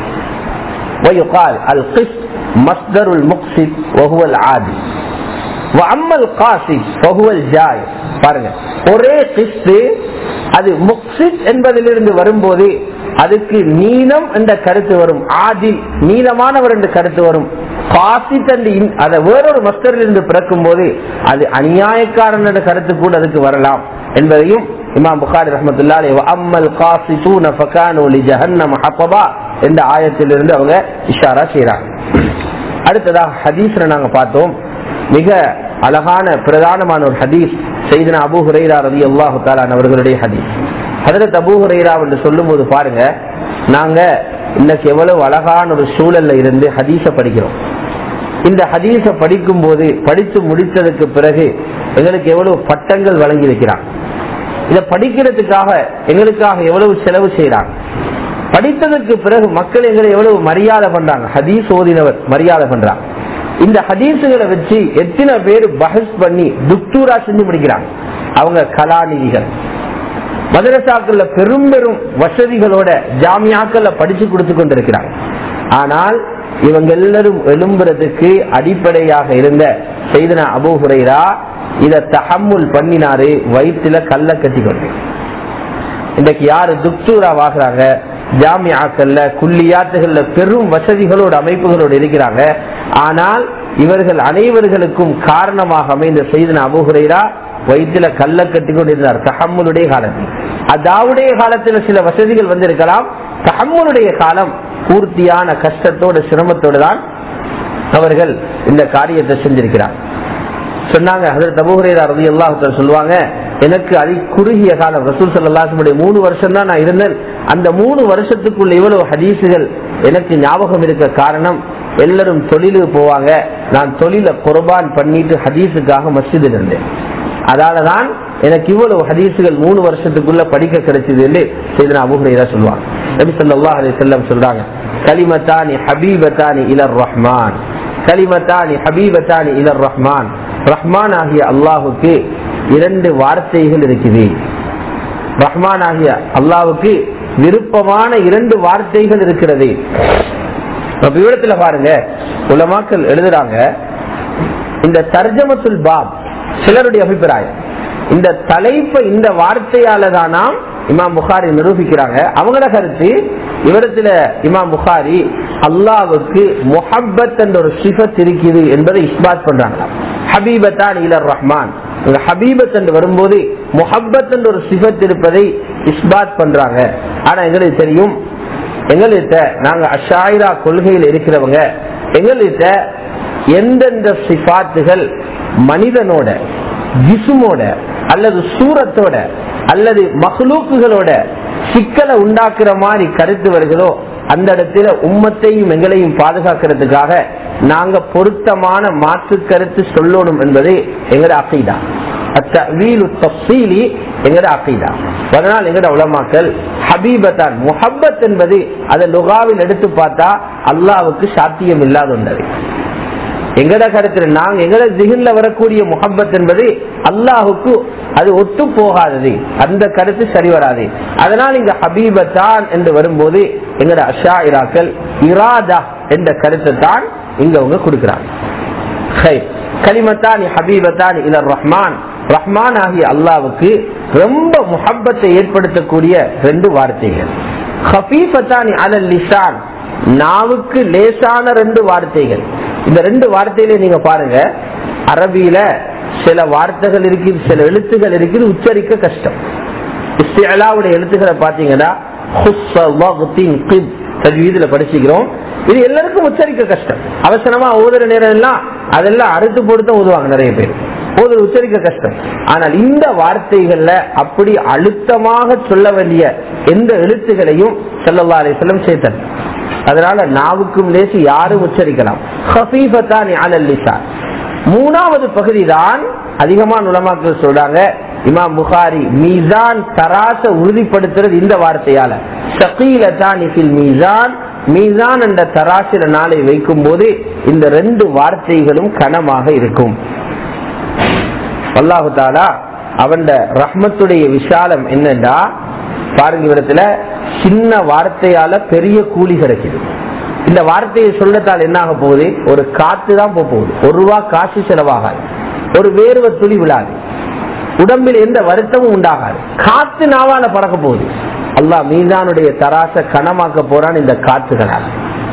S1: ويقال القسط مصدر المقسط وهو العادي واما القاسط فهو الجاي பாருங்க ஒரே கிஸ்து அது முக்சித் என்பதிலிருந்து வரும்போது அதுக்கு நீளம் என்ற கருத்து வரும் ஆதில் நீளமானவர் என்ற கருத்து வரும் காசித் என்று அதை வேறொரு மஸ்டரில் இருந்து பிறக்கும் போது அது அநியாயக்காரன் என்ற கருத்து கூட அதுக்கு வரலாம் என்பதையும் இமாம் புகாரி ரஹமத்துல்லா அம்மல் காசித்தூன ஃபகானு லி ஜஹன்னம ஹப்பபா என்ற ஆயத்திலிருந்து அவங்க இஷாரா செய்யறாங்க அடுத்ததாக ஹதீஸ்ல நாங்க பார்த்தோம் மிக அழகான பிரதானமான ஒரு ஹதீஸ் செய்தன அபு ஹுரைரா ரதி அல்லாஹு தாலான் அவர்களுடைய ஹதீஸ் ஹதரத் அபு ஹுரைரா என்று சொல்லும் போது பாருங்க நாங்க இன்னைக்கு எவ்வளவு அழகான ஒரு சூழல்ல இருந்து ஹதீஸ படிக்கிறோம் இந்த ஹதீஸ படிக்கும் போது படித்து முடித்ததுக்கு பிறகு எங்களுக்கு எவ்வளவு பட்டங்கள் வழங்கி இருக்கிறான் இதை படிக்கிறதுக்காக எங்களுக்காக எவ்வளவு செலவு செய்யறாங்க படித்ததற்கு பிறகு மக்கள் எங்களை எவ்வளவு மரியாதை பண்றாங்க ஹதீஸ் ஓதினவர் மரியாதை பண்றாங்க இந்த ஹதீசுகளை வச்சு எத்தனை பேர் பஹஸ் பண்ணி துக்தூரா செஞ்சு முடிக்கிறாங்க அவங்க கலாநிதிகள் மதரசாக்கள்ல பெரும் பெரும் வசதிகளோட ஜாமியாக்கள்ல படிச்சு கொடுத்து கொண்டிருக்கிறாங்க ஆனால் இவங்க எல்லாரும் எழும்புறதுக்கு அடிப்படையாக இருந்த செய்தன அபூஹுரைரா இத தஹம்முல் பண்ணினாரு வயிற்றுல கல்ல கட்டி கொண்டு இன்னைக்கு யாரு துக்தூரா வாங்குறாங்க ஜாமியாக்கள்ல குள்ளியாத்துகள்ல பெரும் வசதிகளோட அமைப்புகளோடு இருக்கிறாங்க ஆனால் இவர்கள் அனைவர்களுக்கும் காரணமாக அமைந்த செய்தன அபுகுரைரா வயிற்றுல கல்ல கட்டி கொண்டிருந்தார் தஹம்முடைய காலத்தில் அதாவுடைய காலத்தில் சில வசதிகள் வந்திருக்கலாம் தஹம்முடைய காலம் பூர்த்தியான கஷ்டத்தோட சிரமத்தோடு தான் அவர்கள் இந்த காரியத்தை செஞ்சிருக்கிறார் சொன்னாங்க அதில் தபுகுரையா ரதி அல்லாஹ் சொல்லுவாங்க எனக்கு அதி குறுகிய காலம் ரசூல் சல்லாஹுடைய மூணு வருஷம் தான் நான் இருந்தேன் அந்த மூணு வருஷத்துக்குள்ள இவ்வளவு ஹதீசுகள் எனக்கு ஞாபகம் இருக்க காரணம் எல்லாரும் தொழிலுக்கு போவாங்க நான் தொழில குர்பான் பண்ணிட்டு ஹதீஸுக்காக மஸ்ஜிதில் இருந்தேன் அதாலதான் எனக்கு இவ்வளவு ஹதீசுகள் மூணு வருஷத்துக்குள்ள படிக்க கிடைச்சது என்று செய்து அபுஹுரையா சொல்லுவாங்க நபி ஸல்லல்லாஹு அலைஹி வஸல்லம் சொல்றாங்க கலிமத்தானி ஹபீபத்தானி இலர் ரஹ்மான் கலிமத்தானி ஹபீபத்தானி இலர் ரஹ்மான் ரஹ்மான் ஆகிய அல்லாஹுக்கு இரண்டு வார்த்தைகள் இருக்குது ரஹ்மான் ஆகிய அல்லாவுக்கு விருப்பமான இரண்டு வார்த்தைகள் இருக்கிறது விவரத்துல பாருங்க உலமாக்கள் எழுதுறாங்க இந்த தர்ஜமத்துல் பாப் சிலருடைய அபிப்பிராயம் இந்த தலைப்பை இந்த வார்த்தையால தானாம் இமாம் புகாரி நிரூபிக்கிறாங்க அவங்களோட கருத்து இவரத்துல இமாம் புகாரி அல்லாவுக்கு முஹப்பத் என்ற ஒரு சிஃபத் இருக்குது என்பதை இஸ்பாத் பண்றாங்க ஹபீபத்தான் இலர் ரஹ்மான் ஹபீபத் என்று வரும்போது முஹப்பத் என்ற ஒரு சிஃபத் இருப்பதை இஸ்பாத் பண்றாங்க ஆனா எங்களுக்கு தெரியும் எங்கள்கிட்ட நாங்க அஷாயிரா கொள்கையில் இருக்கிறவங்க எங்கள்கிட்ட எந்தெந்த சிபாத்துகள் மனிதனோட ஜிசுமோட அல்லது சூரத்தோட அல்லது மஹ்லூக்குகளோட சிக்கலை உண்டாக்குற மாதிரி கருத்து வருகிறதோ அந்த இடத்துல உம்மத்தையும் எங்களையும் பாதுகாக்கிறதுக்காக நாங்க பொருத்தமான மாற்று கருத்து சொல்லணும் என்பது எங்கட அகைதா எங்கட அகைதா அதனால் எங்கட உலமாக்கல் ஹபீபத்தான் முஹப்பத் என்பது அதை லுகாவில் எடுத்து பார்த்தா அல்லாவுக்கு சாத்தியம் இல்லாத ஒன்றது எங்கட கருத்துல நாங்க எங்கட திகின்ல வரக்கூடிய முகப்பத் என்பது அல்லாஹுக்கு அது ஒத்து போகாதது அந்த கருத்து சரி வராது அதனால் இங்க ஹபீபத்தான் என்று வரும்போது எங்கட அஷா இராக்கள் இராதா என்ற கருத்தை தான் இங்க அவங்க கொடுக்கிறாங்க கலிமத்தான் ஹபீபத்தான் இலர் ரஹ்மான் ரஹ்மான் ஆகிய அல்லாவுக்கு ரொம்ப முஹப்பத்தை ஏற்படுத்தக்கூடிய ரெண்டு வார்த்தைகள் ஹபீபத்தானி அலல் லிசான் நாவுக்கு லேசான ரெண்டு வார்த்தைகள் இந்த ரெண்டு வார்த்தையில நீங்க பாருங்க அரபியில சில வார்த்தைகள் இருக்குது சில எழுத்துகள் இருக்குது உச்சரிக்க கஷ்டம் இஸ்தியலாவுடைய எழுத்துக்களை பாத்தீங்கன்னா தஜ்வீதுல படிச்சுக்கிறோம் இது எல்லாருக்கும் உச்சரிக்க கஷ்டம் அவசரமா ஓதுற நேரம் எல்லாம் அதெல்லாம் அறுத்து போட்டு ஓதுவாங்க நிறைய பேர் ஓதுற உச்சரிக்க கஷ்டம் ஆனால் இந்த வார்த்தைகள்ல அப்படி அழுத்தமாக சொல்ல வேண்டிய எந்த எழுத்துகளையும் செல்லல்லா அலிசல்லம் சேர்த்தன் அதனால நாவுக்கும் லேசி யாரும் உச்சரிக்கலாம் மூணாவது பகுதி தான் அதிகமான உலமாக்கள் சொல்றாங்க இமாம் புகாரி மீசான் தராச உறுதிப்படுத்துறது இந்த வார்த்தையால சகீலத்தானிபில் மீசான் மீசான் என்ற தராசில நாளை வைக்கும் போது இந்த ரெண்டு வார்த்தைகளும் கனமாக இருக்கும் அல்லாஹு தாலா அவன் ரஹ்மத்துடைய விசாலம் என்னண்டா பாருங்க இடத்துல சின்ன வார்த்தையால பெரிய கூலி கிடைக்குது இந்த வார்த்தையை சொல்லத்தால் என்ன ஆக போகுது ஒரு காத்து தான் போகுது ஒரு ரூபா காசு செலவாகாது ஒரு வேர்வை துளி விழாது உடம்பில் எந்த வருத்தமும் உண்டாகாது காத்து நாவால பறக்க போகுது அல்லா மீதானுடைய தராச கனமாக்க போறான் இந்த காத்துகளால்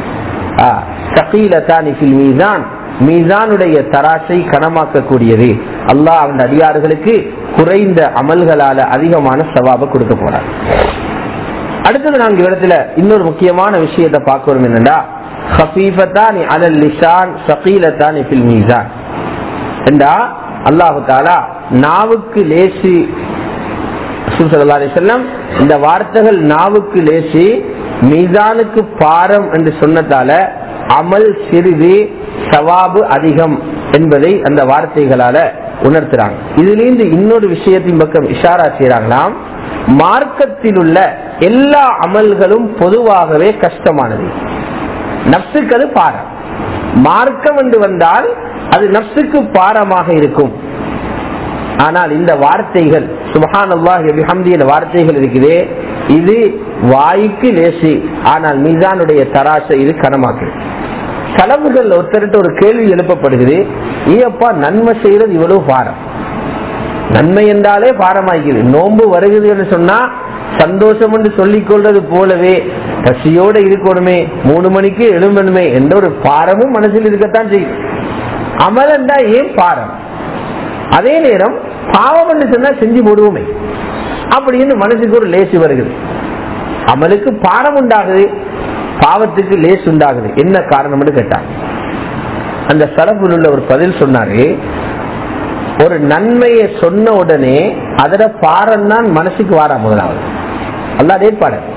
S1: மீதான் மீதானுடைய தராசை கனமாக்கக்கூடியது அல்லாஹ் அவன் அடியார்களுக்கு குறைந்த அமல்களால அதிகமான சவாப கொடுக்க போறார் அடுத்தது நான்கு இடத்துல இன்னொரு முக்கியமான விஷயத்தை பார்க்கணும் என்னன்னா ஹபீபத்தானி அலல் லிசான் சகீலத்தானி ஃபில் மீசான் என்றா அல்லாஹு தாலா நாவுக்கு லேசி செல்லம் இந்த வார்த்தைகள் நாவுக்கு லேசி மீசானுக்கு பாரம் என்று சொன்னதால அமல் சிறிது சவாபு அதிகம் என்பதை அந்த வார்த்தைகளால உணர்த்துறாங்க இதிலிருந்து இன்னொரு விஷயத்தின் பக்கம் இஷாரா செய்யறாங்களாம் மார்க்கத்தில் உள்ள எல்லா அமல்களும் பொதுவாகவே கஷ்டமானது நப்சுக்கு அது பாரம் மார்க்கம் என்று வந்தால் அது நப்சுக்கு பாரமாக இருக்கும் ஆனால் இந்த வார்த்தைகள் சுபஹான் அல்லாஹ் வார்த்தைகள் இருக்குதே இது வாய்க்கு லேசி ஆனால் மீதானுடைய தராசை இது கனமாக்கு செலவுகள் ஒருத்தருட்டு ஒரு கேள்வி எழுப்பப்படுகிறது ஏப்பா நன்மை செய்யறது இவ்வளவு பாரம் நன்மை என்றாலே பாரமாகிறது நோன்பு வருகுதுன்னு சொன்னா சந்தோஷம் என்று சொல்லிக் கொள்றது போலவே பசியோட இருக்கணுமே மூணு மணிக்கு எழும்பணுமே என்ற ஒரு பாரமும் மனசில் இருக்கத்தான் செய்யும் அமலண்டா ஏன் பாரம் அதே நேரம் பாவம் என்று சொன்னா செஞ்சு போடுவோமே அப்படின்னு மனசுக்கு ஒரு லேசு வருகிறது அமலுக்கு பாரம் உண்டாகுது பாவத்துக்கு லேஸ் உண்டாகுது என்ன காரணம்னு கேட்டாங்க அந்த சலப்பில் உள்ள ஒரு பதில் சொன்னாரு ஒரு நன்மையை சொன்ன உடனே அதோட பாரம் தான் மனசுக்கு வாரா முதலாவது அல்லாதே பாடம்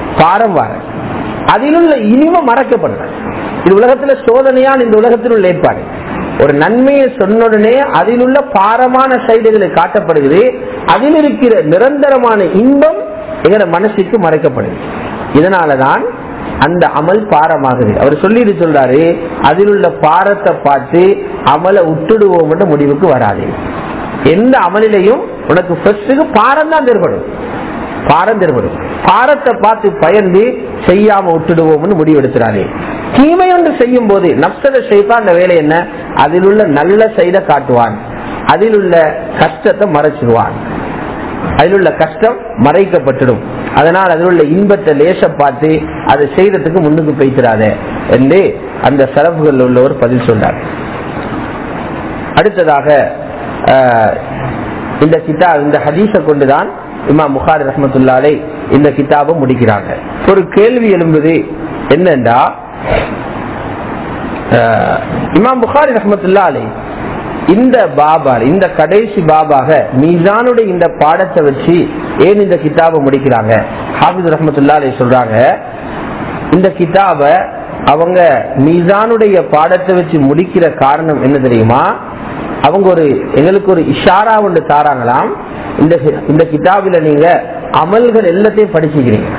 S1: பாரம் வார அதில் உள்ள இனிமை மறைக்கப்படுற இது உலகத்துல சோதனையான இந்த உலகத்தில் உள்ள ஏற்பாடு ஒரு நன்மையை சொன்ன உடனே அதில் உள்ள பாரமான சைடுகளை காட்டப்படுகிறது அதில் இருக்கிற நிரந்தரமான இன்பம் எங்கட மனசுக்கு மறைக்கப்படுது இதனாலதான் அந்த அமல் பாரமாகுது அவர் சொல்லிட்டு சொல்றாரு அதில் உள்ள பாரத்தை பார்த்து அமலை விட்டுடுவோம் என்ற முடிவுக்கு வராது எந்த அமலிலையும் உனக்கு ஃபர்ஸ்டுக்கு பாரம் தான் தென்படும் பாரம் தென்படும் பாரத்தை பார்த்து பயந்து செய்யாம விட்டுடுவோம்னு முடிவெடுக்கிறாரு தீமை ஒன்று செய்யும் போது நப்சத செய்தா அந்த வேலை என்ன அதில் உள்ள நல்ல செய்த காட்டுவான் அதில் உள்ள கஷ்டத்தை மறைச்சிடுவான் அதில் உள்ள கஷ்டம் மறைக்கப்பட்டுடும் அதனால் அதில் உள்ள இன்பத்தை லேச பார்த்து அதை செய்யறதுக்கு முன்னுக்கு போய்த்திராத என்று அந்த செலவுகள் உள்ளவர் பதில் சொன்னார் அடுத்ததாக ஆஹ், இந்த கிதா இந்த ஹதீஸை கொண்டுதான் இமாம் புகாரி ரஹமத்துல்லாலே இந்த கிதாபை முடிக்கிறாங்க ஒரு கேள்வி எழும்புது என்னண்டா ஆஹ், இமாம் புகாரி ரஹமத்துல்லா அலை இந்த பாபா இந்த கடைசி பாபாக மீசானுடைய இந்த பாடத்தை வச்சு ஏன் இந்த கிதாபை முடிக்கிறாங்க ஹாபிஸ் ரஹமத்துல்லா அலை சொல்றாங்க இந்த கிதாப அவங்க மீசானுடைய பாடத்தை வச்சு முடிக்கிற காரணம் என்ன தெரியுமா அவங்க ஒரு எங்களுக்கு ஒரு இஷாரா ஒன்று தாராங்களாம் இந்த இந்த கிதாபில நீங்க அமல்கள் எல்லாத்தையும் படிச்சுக்கிறீங்க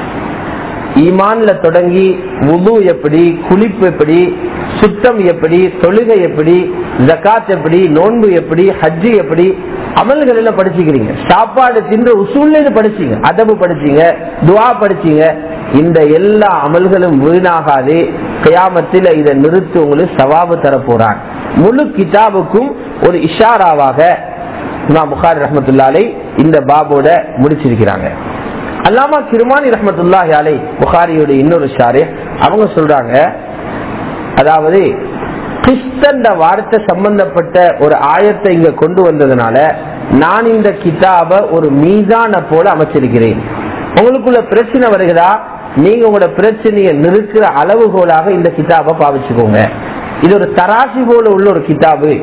S1: ஈமான்ல தொடங்கி உது எப்படி குளிப்பு எப்படி சுத்தம் எப்படி தொழுகை எப்படி ஜக்காத் எப்படி நோன்பு எப்படி ஹஜ்ஜு எப்படி அமல்கள் எல்லாம் படிச்சுக்கிறீங்க சாப்பாடு தின்ற உசூல்ல இது படிச்சீங்க அதபு படிச்சீங்க துவா படிச்சீங்க இந்த எல்லா அமல்களும் வீணாகாது கயாமத்தில் இதை நிறுத்தி உங்களுக்கு சவாபு தர போறான் முழு கிதாபுக்கும் ஒரு இஷாராவாக இமாம் புகாரி ரஹமத்துல்லாலை இந்த பாபோட முடிச்சிருக்கிறாங்க அல்லாமா கிருமானி ரஹமத்துல்லாஹி அலை புகாரியோட இன்னொரு ஷாரே அவங்க சொல்றாங்க அதாவது கிறிஸ்தண்ட வார்த்தை சம்பந்தப்பட்ட ஒரு ஆயத்தை இங்க கொண்டு வந்ததுனால நான் இந்த கிதாப ஒரு மீதான போல அமைச்சிருக்கிறேன் உங்களுக்குள்ள பிரச்சனை வருகிறா நீங்க உங்களோட பிரச்சனையை நிறுக்கிற அளவுகோலாக இந்த கிதாபை பாவிச்சுக்கோங்க இது ஒரு தராசி போல உள்ள ஒரு கிதாபு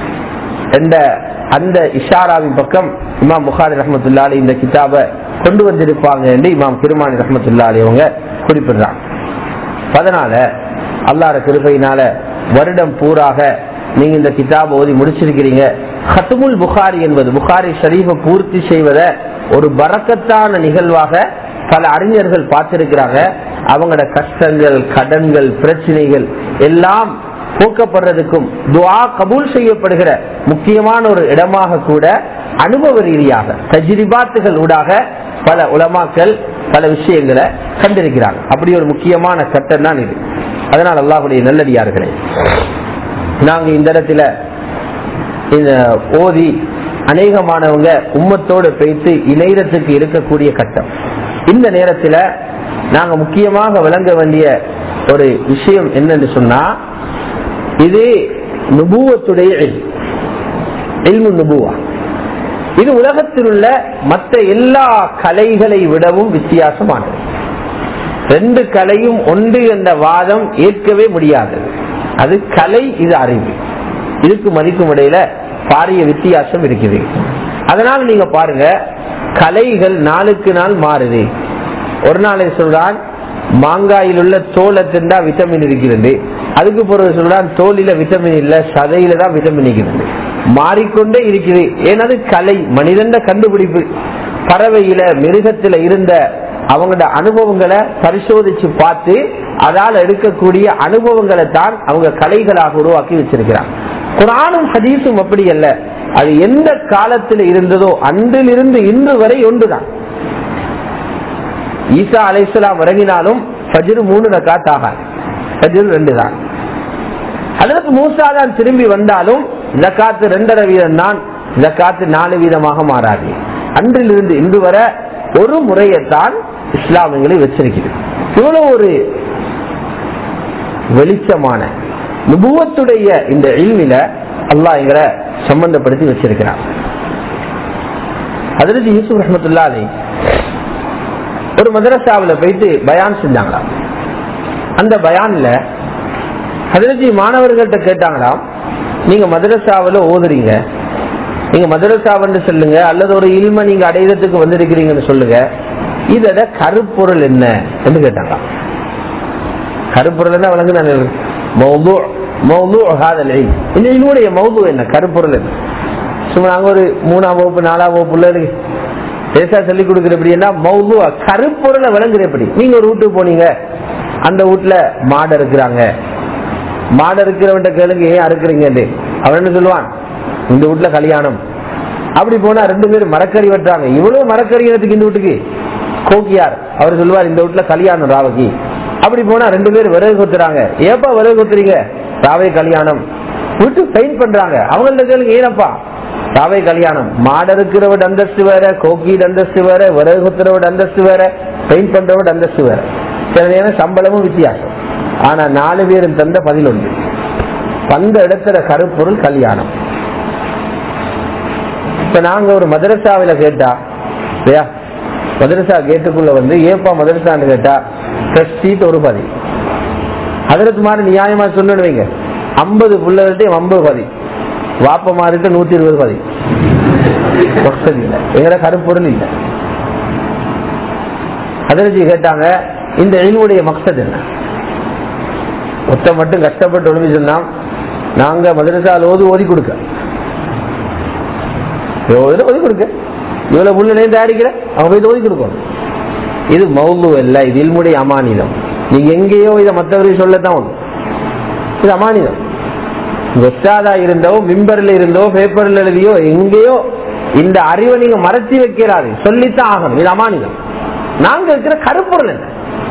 S1: என்ற அந்த இஷாராவின் பக்கம் இமாம் புகாரி ரஹமத்துல்லாலி இந்த கிதாபை கொண்டு வந்திருப்பாங்க என்று இமாம் கிருமானி ரஹமத்துல்லாலி அவங்க குறிப்பிடுறாங்க அதனால அல்லாட கிருபையினால வருடம் பூராக நீங்க இந்த கிதாபை ஓதி முடிச்சிருக்கிறீங்க ஹத்துமுல் புகாரி என்பது புகாரி ஷரீஃபை பூர்த்தி செய்வத ஒரு பறக்கத்தான நிகழ்வாக பல அறிஞர்கள் பார்த்திருக்கிறாங்க அவங்களோட கஷ்டங்கள் கடன்கள் பிரச்சனைகள் எல்லாம் போக்கப்படுறதுக்கும் துவா கபூல் செய்யப்படுகிற முக்கியமான ஒரு இடமாக கூட அனுபவ ரீதியாக தஜிரிபாத்துகள் ஊடாக பல உலமாக்கள் பல விஷயங்களை கண்டிருக்கிறாங்க அப்படி ஒரு முக்கியமான கட்டம் தான் இது அதனால் அல்லாஹுடைய நல்லடியார்களே நாங்க இந்த இடத்துல இந்த ஓதி அநேகமானவங்க உம்மத்தோடு பேசி இணையத்துக்கு இருக்கக்கூடிய கட்டம் இந்த நேரத்தில் நாங்க முக்கியமாக விளங்க வேண்டிய ஒரு விஷயம் என்னன்னு சொன்னா இது நுபுவத்துடைய இல்மு நுபுவா இது உலகத்தில் உள்ள மற்ற எல்லா கலைகளை விடவும் வித்தியாசமானது ரெண்டு கலையும் ஒன்று என்ற வாதம் ஏற்கவே முடியாதது அது கலை இது அறிவு இதுக்கு மதிக்கும் இடையில பாரிய வித்தியாசம் இருக்குது அதனால நீங்க பாருங்க கலைகள் நாளுக்கு நாள் மாறுது ஒரு நாளை சொல்றான் மாங்காயில் உள்ள தோலை திண்டா விட்டமின் இருக்கிறது அதுக்கு பிறகு சொல்றான் தோலில விட்டமின் இல்ல சதையில தான் விட்டமின் இருக்கிறது மாறிக்கொண்டே இருக்குது ஏனது கலை மனிதன் கண்டுபிடிப்பு பறவையில மிருகத்துல இருந்த அவங்களோட அனுபவங்களை பரிசோதிச்சு பார்த்து அதால் எடுக்கக்கூடிய அனுபவங்களை தான் அவங்க கலைகளாக உருவாக்கி வச்சிருக்கிறாங்க குரானும் ஹதீஸும் அப்படி அல்ல அது எந்த காலத்தில் இருந்ததோ அன்றிலிருந்து இன்று வரை ஒன்றுதான் ஈசா அலைசலாம் இறங்கினாலும் ஃபஜ்ரு மூணு ரக்காத் ஆகாது ஃபஜ்ரு ரெண்டு தான் அதற்கு மூசா தான் திரும்பி வந்தாலும் ஜக்காத்து ரெண்டரை வீதம் தான் ஜக்காத்து நாலு வீதமாக மாறாது அன்றிலிருந்து இன்று வரை ஒரு முறையைத்தான் இஸ்லாமியங்களை வச்சிருக்கிறது இவ்வளவு ஒரு வெளிச்சமான நுபுவத்துடைய இந்த இல்மில அல்லாஹ் எங்களை சம்பந்தப்படுத்தி வச்சிருக்கிறார் அதிலிருந்து யூசுப் ரஹமத்துல்லா அலி ஒரு மதரசாவில் போயிட்டு பயான் செஞ்சாங்களாம் அந்த பயான்ல அதிலிருந்து மாணவர்கள்ட்ட கேட்டாங்களாம் நீங்க மதரசாவில் ஓதுறீங்க நீங்க மதரசாவன்னு சொல்லுங்க அல்லது ஒரு இல்ம நீங்க அடையிறதுக்கு வந்திருக்கிறீங்கன்னு சொல்லுங்க இதோட கருப்பொருள் என்ன என்று கேட்டாங்க கருப்பொருள் என்ன வழங்கு நான் மௌது மௌது ஹாதல் இல்ம். இந்த இதனுடைய மௌது என்ன கருப்பொருள் என்ன சும்மா நாங்க ஒரு மூணாம் வகுப்பு நாலாம் வகுப்பு பிள்ளைகளுக்கு பேசா சொல்லி கொடுக்குற எப்படின்னா மௌது கருப்பொருளை விளங்குற எப்படி நீங்க ஒரு வீட்டுக்கு போனீங்க அந்த வீட்டுல மாடு இருக்கிறாங்க மாடு இருக்கிறவன்ட்ட கேளுங்க ஏன் அறுக்குறீங்க அவன் என்ன சொல்லுவான் இந்த வீட்டுல கல்யாணம் அப்படி போனா ரெண்டு பேரும் மரக்கறி வெட்டுறாங்க இவ்வளவு மரக்கறி எடுத்துக்கு இந்த வீட்டுக்கு கோக்கியார் அவர் சொல்லுவார் இந்த வீட்டுல கல்யாணம் ராவகி அப்படி போனா ரெண்டு பேரும் விறகு கொத்துறாங்க ஏப்பா விறகு கொத்துறீங்க ராவை கல்யாணம் வீட்டு பெயிண்ட் பண்றாங்க அவங்கள்ட்ட கேளுங்க ஏனப்பா ராவை கல்யாணம் மாடு இருக்கிறவட அந்தஸ்து வேற கோக்கீடு அந்தஸ்து வேற விறகு கொத்துறவட அந்தஸ்து வேற பெயிண்ட் பண்றவட அந்தஸ்து வேற சில நேரம் சம்பளமும் வித்தியாசம் ஆனா நாலு பேரும் தந்த பதில் உண்டு வந்த இடத்துல கருப்பொருள் கல்யாணம் இப்ப நாங்க ஒரு மதரசாவில கேட்டா இல்லையா மதரசா கேட்டுக்குள்ள வந்து ஏப்பா மதரசான்னு கேட்டா ஃப்ரெஷ் சீட் ஒரு பதி அதற்கு மாதிரி நியாயமா சொல்லுவீங்க ஐம்பது பிள்ளைகள்ட்ட ஐம்பது பதி வாப்ப மாறிட்டு நூத்தி இருபது பதி வசதி இல்லை எங்கட கருப்பொருள் இல்லை அதிர்ச்சி கேட்டாங்க இந்த எழிலுடைய மக்சத் என்ன ஒத்த மட்டும் கஷ்டப்பட்டு ஒழுங்கி சொன்னா நாங்க மதரசால ஓதி ஓதி கொடுக்க இவ்வளவு ஓதி கொடுக்க இவ்வளவு புள்ள நேர்ந்து ஆடிக்கிற அவங்க போய் ஓதி கொடுக்கணும் இது மௌலு அல்ல இது இல்முடைய அமானிதம் நீங்க எங்கேயோ இதை மற்றவர்கள் சொல்லத்தான் ஒண்ணு இது அமானிதம் ஒத்தாதா இருந்தோ மிம்பர்ல இருந்தோ பேப்பர்ல எழுதியோ எங்கேயோ இந்த அறிவை நீங்க மறைச்சி வைக்கிறாரு சொல்லித்தான் ஆகணும் இது அமானிதம் நாங்க இருக்கிற கருப்பொருள் என்ன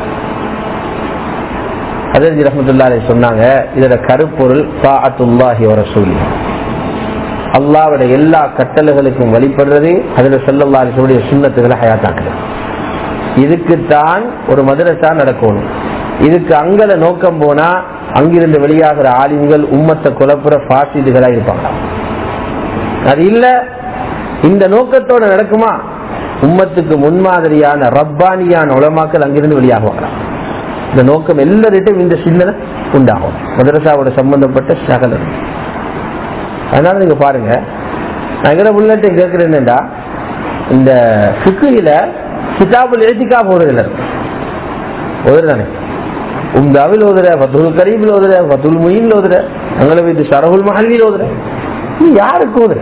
S1: அதர்ஜி ரஹமத்துல்லாலே சொன்னாங்க இதோட கருப்பொருள் தாஅத்துல்லாஹி வ ரசூலி அல்லாவோட எல்லா கட்டளைகளுக்கும் வழிபடுறது அதுல செல்லல்லாருடைய சுண்ணத்துகளை ஹயாத்தாக்குறது இதுக்குத்தான் ஒரு மதரசா நடக்கணும் இதுக்கு அங்கத நோக்கம் போனா அங்கிருந்து வெளியாகிற ஆலிம்கள் உம்மத்தை குழப்புற பாசிதுகளா இருப்பாங்க அது இல்ல இந்த நோக்கத்தோட நடக்குமா உம்மத்துக்கு முன்மாதிரியான ரப்பானியான உலமாக்கள் அங்கிருந்து வெளியாகுவாங்க இந்த நோக்கம் எல்லார்ட்டும் இந்த சிந்தனை உண்டாகும் மதரசாவோட சம்பந்தப்பட்ட சகலம் அதனால நீங்க பாருங்க நான் எங்கட உள்ளத்தை கேட்கிறேன் என்னடா இந்த சிக்குயில கிதாபுல் எழுதிக்கா போறதுல ஓதுறானே உம்தாவில் ஓதுற ஃபத்துல் கரீபில் ஓதுற ஃபத்துல் முயின் ஓதுற அங்கே போயிட்டு ஷரஹுல் மஹல்லில் ஓதுற நீ யாருக்கு ஓதுற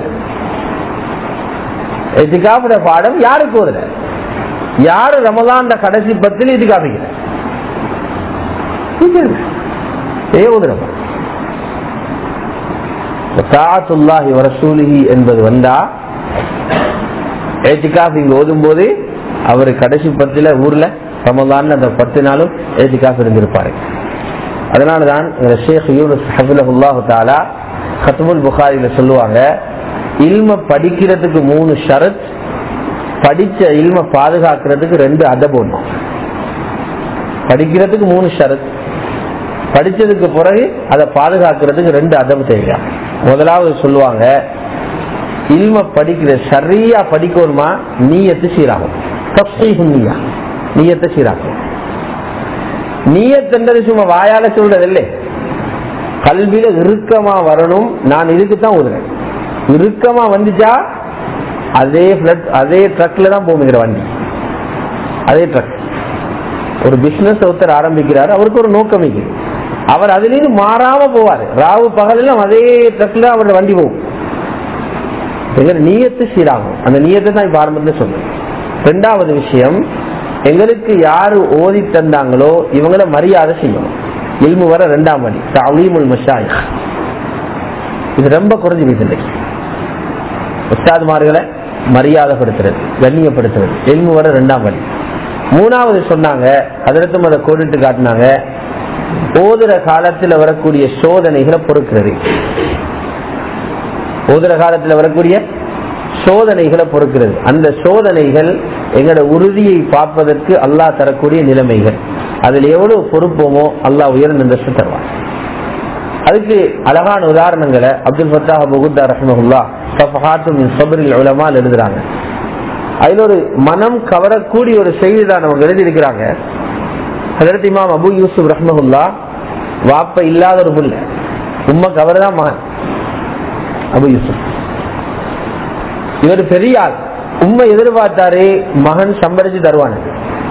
S1: எத்திகாப்புட பாடம் யாருக்கு ஓதுற யாரு ரமலான் கடைசி பத்தில் இது காமிக்கிற ஏ ஓதுறப்பா தாத்துல்லாஹி வரசூலிஹி என்பது வந்தா ஏத்திகாஃப் இங்க ஓதும் போது அவர் கடைசி பத்துல ஊர்ல ரமதான் அந்த பத்து நாளும் ஏத்திகாஃப் இருந்திருப்பாரு அதனாலதான் ஷேக் யூனுஸ் ஹபிலஹுல்லாஹு தாலா கத்முல் புகாரில சொல்லுவாங்க இல்ம படிக்கிறதுக்கு மூணு ஷரத் படிச்ச இல்ம பாதுகாக்கிறதுக்கு ரெண்டு அதப் ஒண்ணும் படிக்கிறதுக்கு மூணு ஷரத் படிச்சதுக்கு பிறகு அதை பாதுகாக்கிறதுக்கு ரெண்டு அதம் தேவை முதலாவது சொல்லுவாங்க இல்ம படிக்கிற சரியா படிக்கணுமா நீயத்து சீராகும் நீயா நீயத்தை சீராகும் நீயத்தன்றது சும்மா வாயால சொல்றது இல்லை கல்வியில இறுக்கமா வரணும் நான் இதுக்குத்தான் ஓதுறேன் இறுக்கமா வந்துச்சா அதே பிளட் அதே ட்ரக்ல தான் போகுங்கிற வண்டி அதே ட்ரக் ஒரு பிசினஸ் ஒருத்தர் ஆரம்பிக்கிறாரு அவருக்கு ஒரு நோக்கம் இருக்கு அவர் அதுலேருந்து மாறாம போவாரு ராவு பகலில் அதே ட்ரக்ல அவரோட வண்டி போகும் எங்க நீயத்து சீராகும் அந்த நீயத்தை தான் இப்ப ஆரம்பத்துல சொல்றேன் ரெண்டாவது விஷயம் எங்களுக்கு யாரு ஓதி தந்தாங்களோ இவங்கள மரியாதை செய்யணும் இல்மு வர ரெண்டாம் வழி தவீமுல் மஷாய் இது ரொம்ப குறைஞ்சு போயிட்டு உஸ்தாதுமார்களை மரியாதைப்படுத்துறது கண்ணியப்படுத்துறது எல்மு வர ரெண்டாம் வழி மூணாவது சொன்னாங்க அதற்கு அதை கோடிட்டு காட்டினாங்க ஓதுற காலத்துல வரக்கூடிய சோதனைகளை பொறுக்கிறது ஓதுற காலத்துல வரக்கூடிய சோதனைகளை பொறுக்கிறது அந்த சோதனைகள் எங்களோட உறுதியை பார்ப்பதற்கு அல்லாஹ் தரக்கூடிய நிலைமைகள் அதுல எவ்வளவு பொறுப்போமோ அல்லாஹ் உயர்ந்த அந்தஸ்து தருவான் அதுக்கு அழகான உதாரணங்களை அப்துல் ஃபத்தா பகுத்தா ரஹ்மஹுல்லா சஃபஹாத்து சபரில் உலமால் எழுதுறாங்க அதுல ஒரு மனம் கவரக்கூடிய ஒரு செய்தி தான் அவங்க எழுதியிருக்கிறாங்க அதற்கு இமாம் அபு யூசுப் ரஹ்மஹுல்லா வாப்ப இல்லாத ஒரு புள்ள உம்மா கவர் தான் மகன் அபு யூசுப் இவர் பெரிய ஆள் உண்மை எதிர்பார்த்தாரு மகன் சம்பரிச்சு தருவானு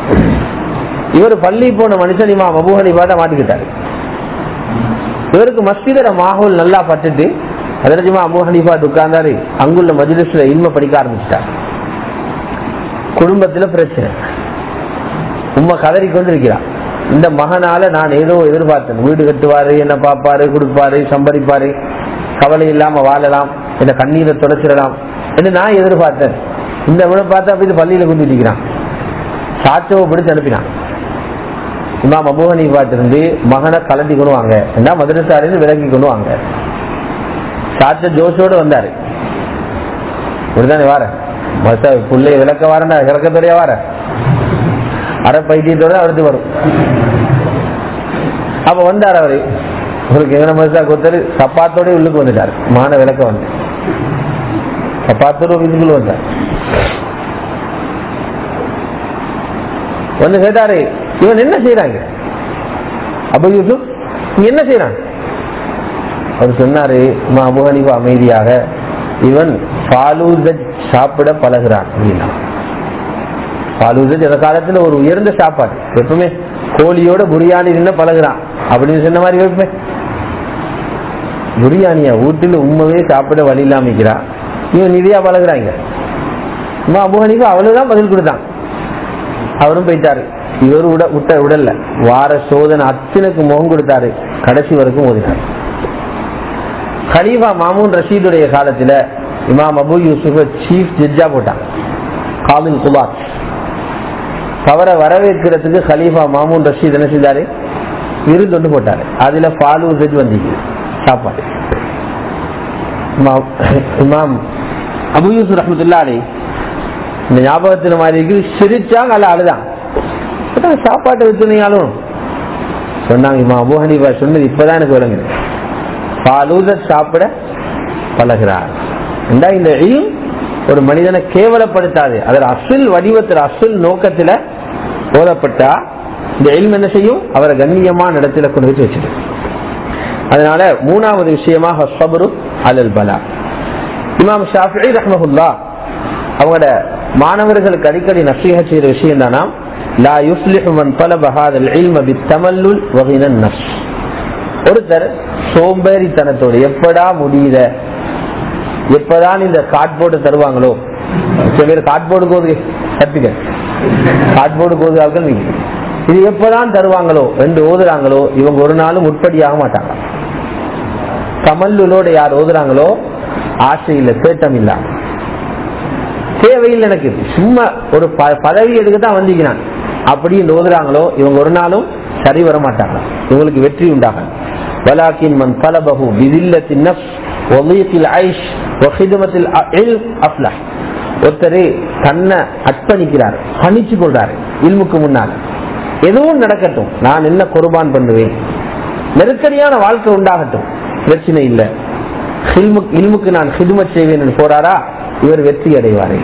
S1: இவர் பள்ளி போன மனுஷன் இமாம் அபு ஹனீஃபாட்ட மாட்டிக்கிட்டாரு இவருக்கு மஸ்ஜிதர மாஹோல் நல்லா பட்டுட்டு அதற்கு அபு ஹனீஃபா உட்கார்ந்தாரு அங்குள்ள மஜ்லிஸ்ல இன்ம படிக்க ஆரம்பிச்சிட்டார் குடும்பத்துல பிரச்சனை உண்மை கதறி கொண்டு இருக்கிறார் இந்த மகனால நான் ஏதோ எதிர்பார்த்தேன் வீடு கட்டுவாரு என்ன பார்ப்பாரு கொடுப்பாரு சம்பரிப்பாரு கவலை இல்லாம வாழலாம் இந்த கண்ணீரை தொடச்சிடலாம் என்று நான் எதிர்பார்த்தேன் இந்த விட பார்த்தா அப்படி பள்ளியில கொண்டு இருக்கிறான் சாச்சவை பிடிச்சு அனுப்பினான் இமாம் அபுஹனி இருந்து மகனை கலட்டி கொண்டு வாங்க என்ன மதுரசாரின்னு விலக்கி கொண்டு வாங்க சாச்ச ஜோஷோடு வந்தாரு இப்படிதானே வார பிள்ளைய விளக்க வாரண்டா இறக்கத்தோடய வார அரை பைத்தியத்தோட அடுத்து வரும் அப்ப வந்தார் அவரு உங்களுக்கு எங்க மதுசா கொடுத்தாரு சப்பாத்தோட உள்ளுக்கு வந்துட்டாரு மான விளக்க வந்து சப்பாத்தோட வீட்டுக்குள்ள வந்தார் வந்து கேட்டாரு இவன் என்ன செய்யறாங்க அப்ப யூசுப் நீ என்ன செய்யறான் அவர் சொன்னாரு "அம்மா, அபு ஹனீஃபா அமைதியாக இவன் பாலூசத் சாப்பிட பழகுறான் அப்படின்னா பாலூசத் இந்த காலத்துல ஒரு உயர்ந்த சாப்பாடு எப்பவுமே கோழியோட பிரியாணி நின்று பழகுறான் அப்படின்னு சொன்ன மாதிரி வைப்பே பிரியாணியா வீட்டுல உண்மையே சாப்பிட வழி இல்லாம இருக்கிறான் இவன் நிதியா பழகுறாங்க அம்மா, அபு ஹனீஃபா அவ்வளவுதான் பதில் கொடுத்தான் அவரும் போயிட்டாரு இவர் உட விட்ட உடல்ல வார சோதனை அத்தனுக்கு முகம் கொடுத்தாரு கடைசி வரைக்கும் ஓதினார் ஹலீஃபா மாமூன் ரஷீதுடைய காலத்துல இமாம் அபு யூசுஃப சீஃப் ஜட்ஜா போட்டான் காமில் குபாத் அவரை வரவேற்கிறதுக்கு ஹலீஃபா மாமூன் ரஷீத் என்ன செய்தாரு விருந்தொண்டு போட்டாரு அதுல பாலு ஜட்ஜ் வந்தீங்க சாப்பாடு இமாம் இமாம் அபு யூசுப் ரஹமத்துல்லா அலி இந்த ஞாபகத்துல மாதிரி இருக்குது சிரிச்சாங்க அல்ல அழுதான் அதான் சாப்பாட்டை வச்சுனாலும் சொன்னாங்க இம்மா அபு ஹனீஃபா சொன்னது இப்பதான் எனக்கு விளங்குது பாலூத சாப்பிட பழகிறார் என்றா இந்த இல்ம் ஒரு மனிதனை கேவலப்படுத்தாது அதில் அசில் வடிவத்தில் அசில் நோக்கத்துல ஓதப்பட்டா இந்த இல்ம் என்ன செய்யும் அவரை கண்ணியமான இடத்துல கொண்டு வச்சு வச்சிடும் அதனால மூணாவது விஷயமாக சபரு அலல் பலா இமாம் ஷாஃபி ரஹ்மஹுல்லா அவங்களோட மாணவர்களுக்கு அடிக்கடி நசீக செய்யற விஷயம் தானா லா யுஸ்லிஹு மன் தலப ஹாதல் இல்ம பித்தமல்லுல் வகினன் நஃப்ஸ் ஒருத்தர் சோம்பேறித்தனத்தோடு எப்படா முடியுத எப்பதான் இந்த கார்ட்போர்டு தருவாங்களோ சில பேர் கார்ட்போர்டு கோது சர்டிபிகேட் கார்ட்போர்டு கோது ஆட்கள் நீங்க இது எப்பதான் தருவாங்களோ ரெண்டு ஓதுறாங்களோ இவங்க ஒரு நாளும் உட்படியாக மாட்டாங்க கமல்லுலோட யார் ஓதுறாங்களோ ஆசை இல்ல தேட்டம் இல்ல தேவையில்லை எனக்கு சும்மா ஒரு ப- பதவி எடுக்க தான் வந்திக்கிறான் அப்படி இந்த ஓதுறாங்களோ இவங்க ஒரு நாளும் சரி வர மாட்டாங்க இவங்களுக்கு வெற்றி உண்டாகும் வலாக்கின் மன் தலபஹு பிதில்லத்தின் நஃப்ஸ் வலீத்தில் ஐஷ் வஹிதமத்தில் இல்ம் அஃப்லஹ் ஒருத்தர் தன்னை அர்ப்பணிக்கிறார் பணிச்சு கொள்றாரு இல்முக்கு முன்னால் எதுவும் நடக்கட்டும் நான் என்ன குர்பான் பண்ணுவேன் நெருக்கடியான வாழ்க்கை உண்டாகட்டும் பிரச்சனை இல்லை ஹில்முக்- இல்முக்கு நான் ஹிதுமத் செய்வேன் என்று போறாரா இவர் வெற்றி அடைவாரே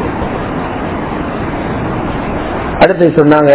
S1: அடுத்து சொன்னாங்க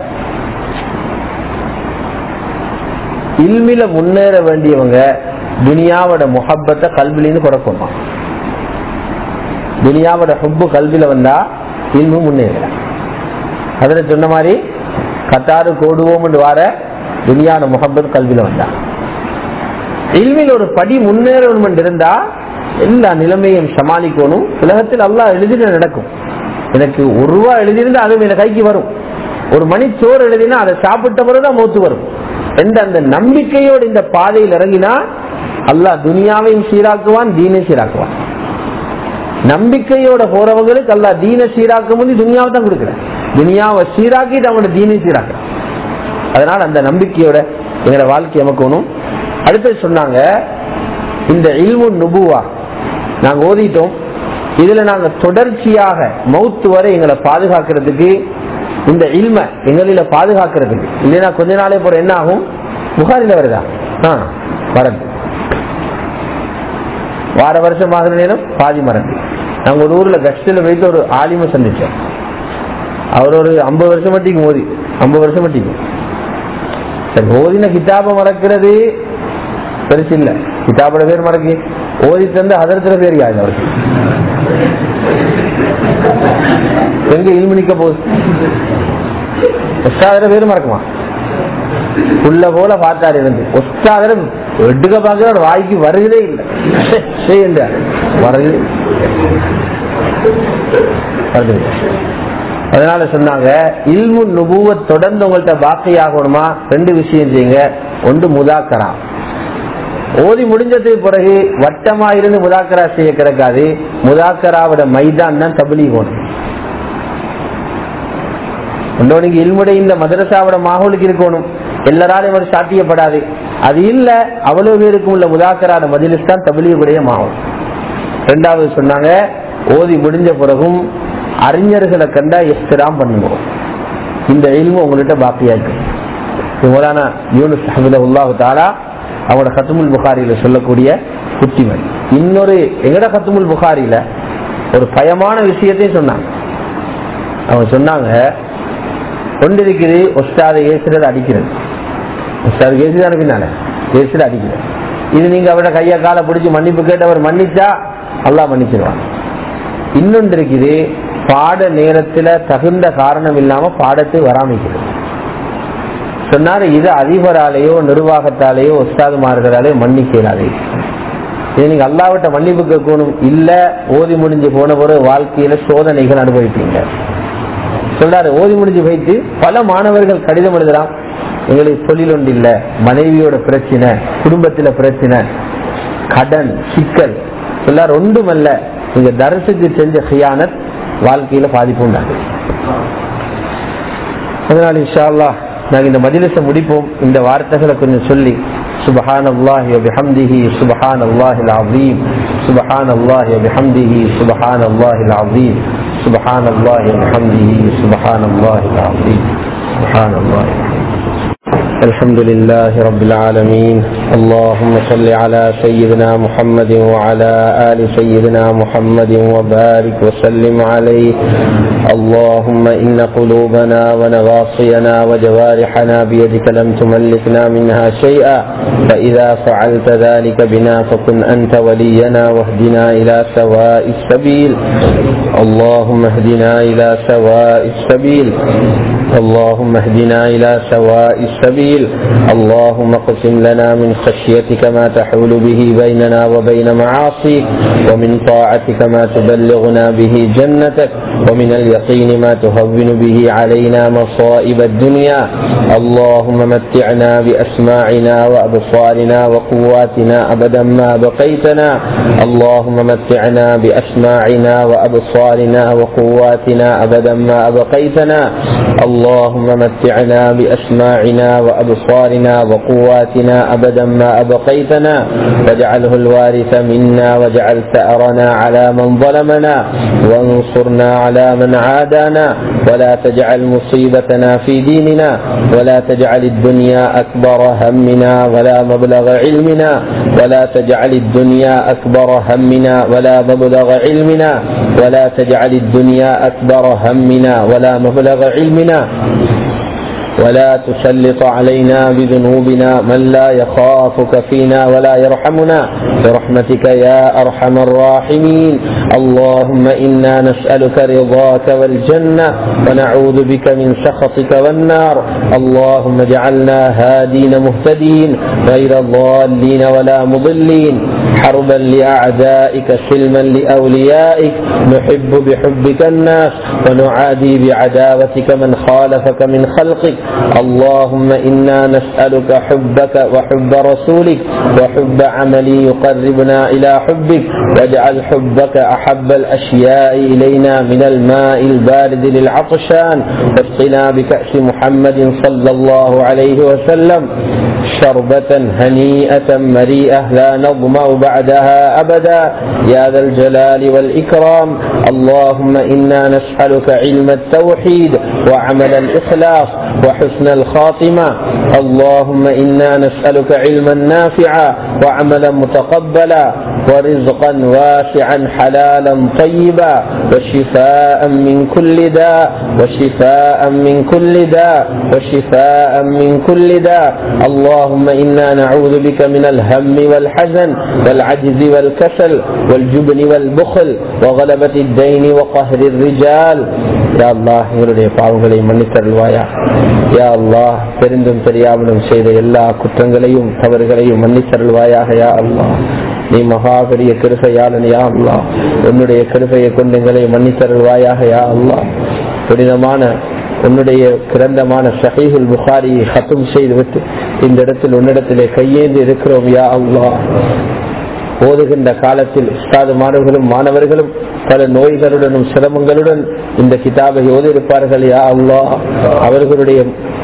S1: இல்மில முன்னேற வேண்டியவங்க துனியாவோட முஹப்பத்தை கல்விலின்னு குறைக்குமா துனியாவோட ஹுப்பு கல்வில வந்தா இல்மு முன்னேற அதுல சொன்ன மாதிரி கத்தாறு கோடுவோம் வார துனியாவோட முஹப்பத் கல்வில வந்தா இல்மில் ஒரு படி முன்னேறணும் இருந்தா எல்லா நிலைமையும் சமாளிக்கணும் உலகத்தில் அல்லாஹ் எழுதின நடக்கும் எனக்கு ஒரு ரூபா எழுதியிருந்தா அதுவும் என் கைக்கு வரும் ஒரு மணி சோறு எழுதினா அதை சாப்பிட்ட பிறகுதான் மூத்து வரும் என்ற அந்த நம்பிக்கையோடு இந்த பாதையில் இறங்கினா அல்லாஹ் துனியாவையும் சீராக்குவான் தீனை சீராக்குவான் நம்பிக்கையோட போறவங்களுக்கு அல்லாஹ் தீனை சீராக்கும் போது துனியாவை தான் கொடுக்குறேன் துனியாவை சீராக்கிட்டு அவங்களோட தீனை சீராக்க அதனால அந்த நம்பிக்கையோட எங்களோட வாழ்க்கை அமைக்கணும் அடுத்தது சொன்னாங்க இந்த இல்மு நுபுவா நாங்க ஓதிட்டோம் இதுல நாங்க தொடர்ச்சியாக மௌத்து வரை எங்களை பாதுகாக்கிறதுக்கு இந்த இல்ம எங்களில பாதுகாக்கிறதுக்கு இல்லைன்னா கொஞ்ச நாளே போற என்ன ஆகும் புகாரில வருதா ஆ வரது வார வருஷம் ஆகிற நேரம் பாதி மறந்து நாங்க ஒரு ஊர்ல கஷ்டில வைத்து ஒரு ஆலிம சந்திச்சோம் அவர் ஒரு ஐம்பது வருஷம் மட்டிக்கு மோதி ஐம்பது வருஷம் மட்டிக்கு சரி ஓதின கிதாப மறக்கிறது பெருசு இல்ல கிதாபோட பேர் மறக்கி ஓதி தந்த அதரத்துல பேர் யாரு அவருக்கு எங்க இல்மு நிக்க போகுது ஒஸ்தாதர பேரு மறக்குமா உள்ள போல பார்த்தாரு இருந்து ஒஸ்தாதர எடுக்க பார்க்க ஒரு வாய்க்கு வருகிறதே இல்லை செய்யல வருகிறதே வருகிறது அதனால சொன்னாங்க இல்மு நுபுவ தொடர்ந்து உங்கள்கிட்ட பாக்கி ஆகணுமா ரெண்டு விஷயம் செய்யுங்க ஒன்று முதாக்கரா ஓதி முடிஞ்சதுக்கு பிறகு வட்டமா இருந்து முதாக்கரா செய்ய கிடக்காது முதாக்கராவோட மைதான் தான் தபிலி போகணும் நீங்க இல்முடைய இந்த மதரசாவோட மாகோலுக்கு இருக்கணும் எல்லாராலையும் ஒரு சாத்தியப்படாது அது இல்ல அவ்வளவு பேருக்கும் உள்ள முதாக்கரான மதிலிஸ் தான் தபிலியுடைய மாகும் ரெண்டாவது சொன்னாங்க ஓதி முடிஞ்ச பிறகும் அறிஞர்களை கண்டா எஸ்திராம் பண்ணுவோம் இந்த இல்மு உங்கள்கிட்ட பாக்கியா இருக்கு மௌலானா யூனுஸ் அஹமது உல்லாஹு தாலா அவங்களோட கத்துமுல் புகாரியில சொல்லக்கூடிய புத்திமன் இன்னொரு எங்கட கத்துமுல் புகாரியில ஒரு பயமான விஷயத்தையும் சொன்னாங்க அவங்க சொன்னாங்க கொண்டிருக்கிறது ஒஸ்தாத ஏசுறது அடிக்கிறது ஒஸ்தாது ஏசுதான பின்னால ஏசுறது அடிக்கிறது இது நீங்க அவரோட கைய காலை பிடிச்சி மன்னிப்பு கேட்டு அவர் மன்னிச்சா அல்லா மன்னிச்சிருவாங்க இன்னொன்று இருக்குது பாட நேரத்துல தகுந்த காரணம் இல்லாம பாடத்தை வராமிக்கிறது சொன்னாரு இது அதிபராலேயோ நிர்வாகத்தாலேயோ ஒஸ்தாதுமார்களாலேயோ மன்னிக்கிறாரே இது நீங்க அல்லாவிட்ட மன்னிப்பு கேட்கணும் இல்ல ஓதி முடிஞ்சு போன பிறகு வாழ்க்கையில சோதனைகள் அனுபவிப்பீங்க சொல்றாரு ஓதி முடிஞ்சு வைத்து பல மாணவர்கள் கடிதம் எழுதலாம் எங்களுக்கு தொழில் ஒன்று இல்ல மனைவியோட பிரச்சனை குடும்பத்துல பிரச்சனை கடன் சிக்கல் சொல்றாரு ஒன்றுமல்ல நீங்க தரசுக்கு செஞ்ச ஹியானத் வாழ்க்கையில பாதிப்பு உண்டாது அதனால இன்ஷா அல்லாஹ் நாங்க இந்த மஜிலிச முடிப்போம் இந்த வார்த்தைகளை கொஞ்சம் சொல்லி سبحان الله وبحمده سبحان الله العظيم سبحان الله وبحمده سبحان الله العظيم سبحان الله وبحمده سبحان الله العظيم سبحان الله الحمد لله رب العالمين اللهم صل على سيدنا محمد وعلى آل سيدنا محمد وبارك وسلم عليه اللهم إن قلوبنا ونواصينا وجوارحنا بيدك لم تملكنا منها شيئا فإذا فعلت ذلك بنا فكن أنت ولينا واهدنا إلى سواء السبيل اللهم اهدنا إلى سواء السبيل اللهم اهدنا إلى سواء السبيل اللهم اقسم لنا من خشيتك ما تحول به بيننا وبين معاصيك ومن طاعتك ما تبلغنا به جنتك ومن اليقين ما تهون به علينا مصائب الدنيا اللهم متعنا بأسماعنا وأبصارنا وقواتنا أبدا ما بقيتنا اللهم متعنا بأسماعنا وأبصارنا وقواتنا أبدا ما أبقيتنا اللهم متعنا بأسماعنا وأبصارنا وقواتنا أبدا ما أبقيتنا واجعله الوارث منا واجعل ثأرنا على من ظلمنا وانصرنا على من عادانا ولا تجعل مصيبتنا في ديننا ولا تجعل الدنيا أكبر همنا ولا مبلغ علمنا ولا تجعل الدنيا أكبر همنا ولا مبلغ علمنا ولا تجعل الدنيا أكبر همنا ولا مبلغ علمنا ولا تسلط علينا بذنوبنا من لا يخافك فينا ولا يرحمنا برحمتك يا ارحم الراحمين اللهم انا نسالك رضاك والجنه ونعوذ بك من سخطك والنار اللهم اجعلنا هادين مهتدين غير ضالين ولا مضلين حربا لاعدائك سلما لاوليائك نحب بحبك الناس ونعادي بعداوتك من خالفك من خلقك اللهم إنا نسألك حبك وحب رسولك وحب عمل يقربنا إلى حبك واجعل حبك أحب الأشياء إلينا من الماء البارد للعطشان واسقنا بكأس محمد صلى الله عليه وسلم شربة هنيئة مريئة لا نظمأ بعدها أبدا يا ذا الجلال والإكرام اللهم إنا نسألك علم التوحيد وعمل الإخلاص وحسن الخاتمة اللهم إنا نسألك علما نافعا وعملا متقبلا ورزقا واسعا حلالا طيبا وشفاء من كل داء وشفاء من كل داء وشفاء من كل داء اللهم إنا نعوذ بك من الهم والحزن والعجز والكسل والجبن والبخل وغلبة الدين وقهر الرجال யா அல்லாஹ் இவருடைய பாவங்களை மன்னித்தருள்வாயா யா அல்லாஹ் தெரிந்தும் தெரியாமலும் செய்த எல்லா குற்றங்களையும் தவறுகளையும் மன்னித்தருள்வாயாக யா அல்லாஹ் நீ மகா பெரிய கிருபையாளன் யா அல்லாஹ் உன்னுடைய கிருபையை கொண்டு எங்களை மன்னித்தருள்வாயாக யா அல்லாஹ் புனிதமான உன்னுடைய கிரந்தமான சஹீஹுல் புகாரியை ஹத்தும் செய்துவிட்டு இந்த இடத்தில் உன்னிடத்திலே கையேந்தி இருக்கிறோம் யா அல்லாஹ் ஓதுகின்ற காலத்தில் உஸ்தாது மாணவர்களும் மாணவர்களும் பல நோய்களுடனும் சிரமங்களுடன் இந்த கிதாபை ஓதியிருப்பார்கள் யா அல்லா அவர்களுடைய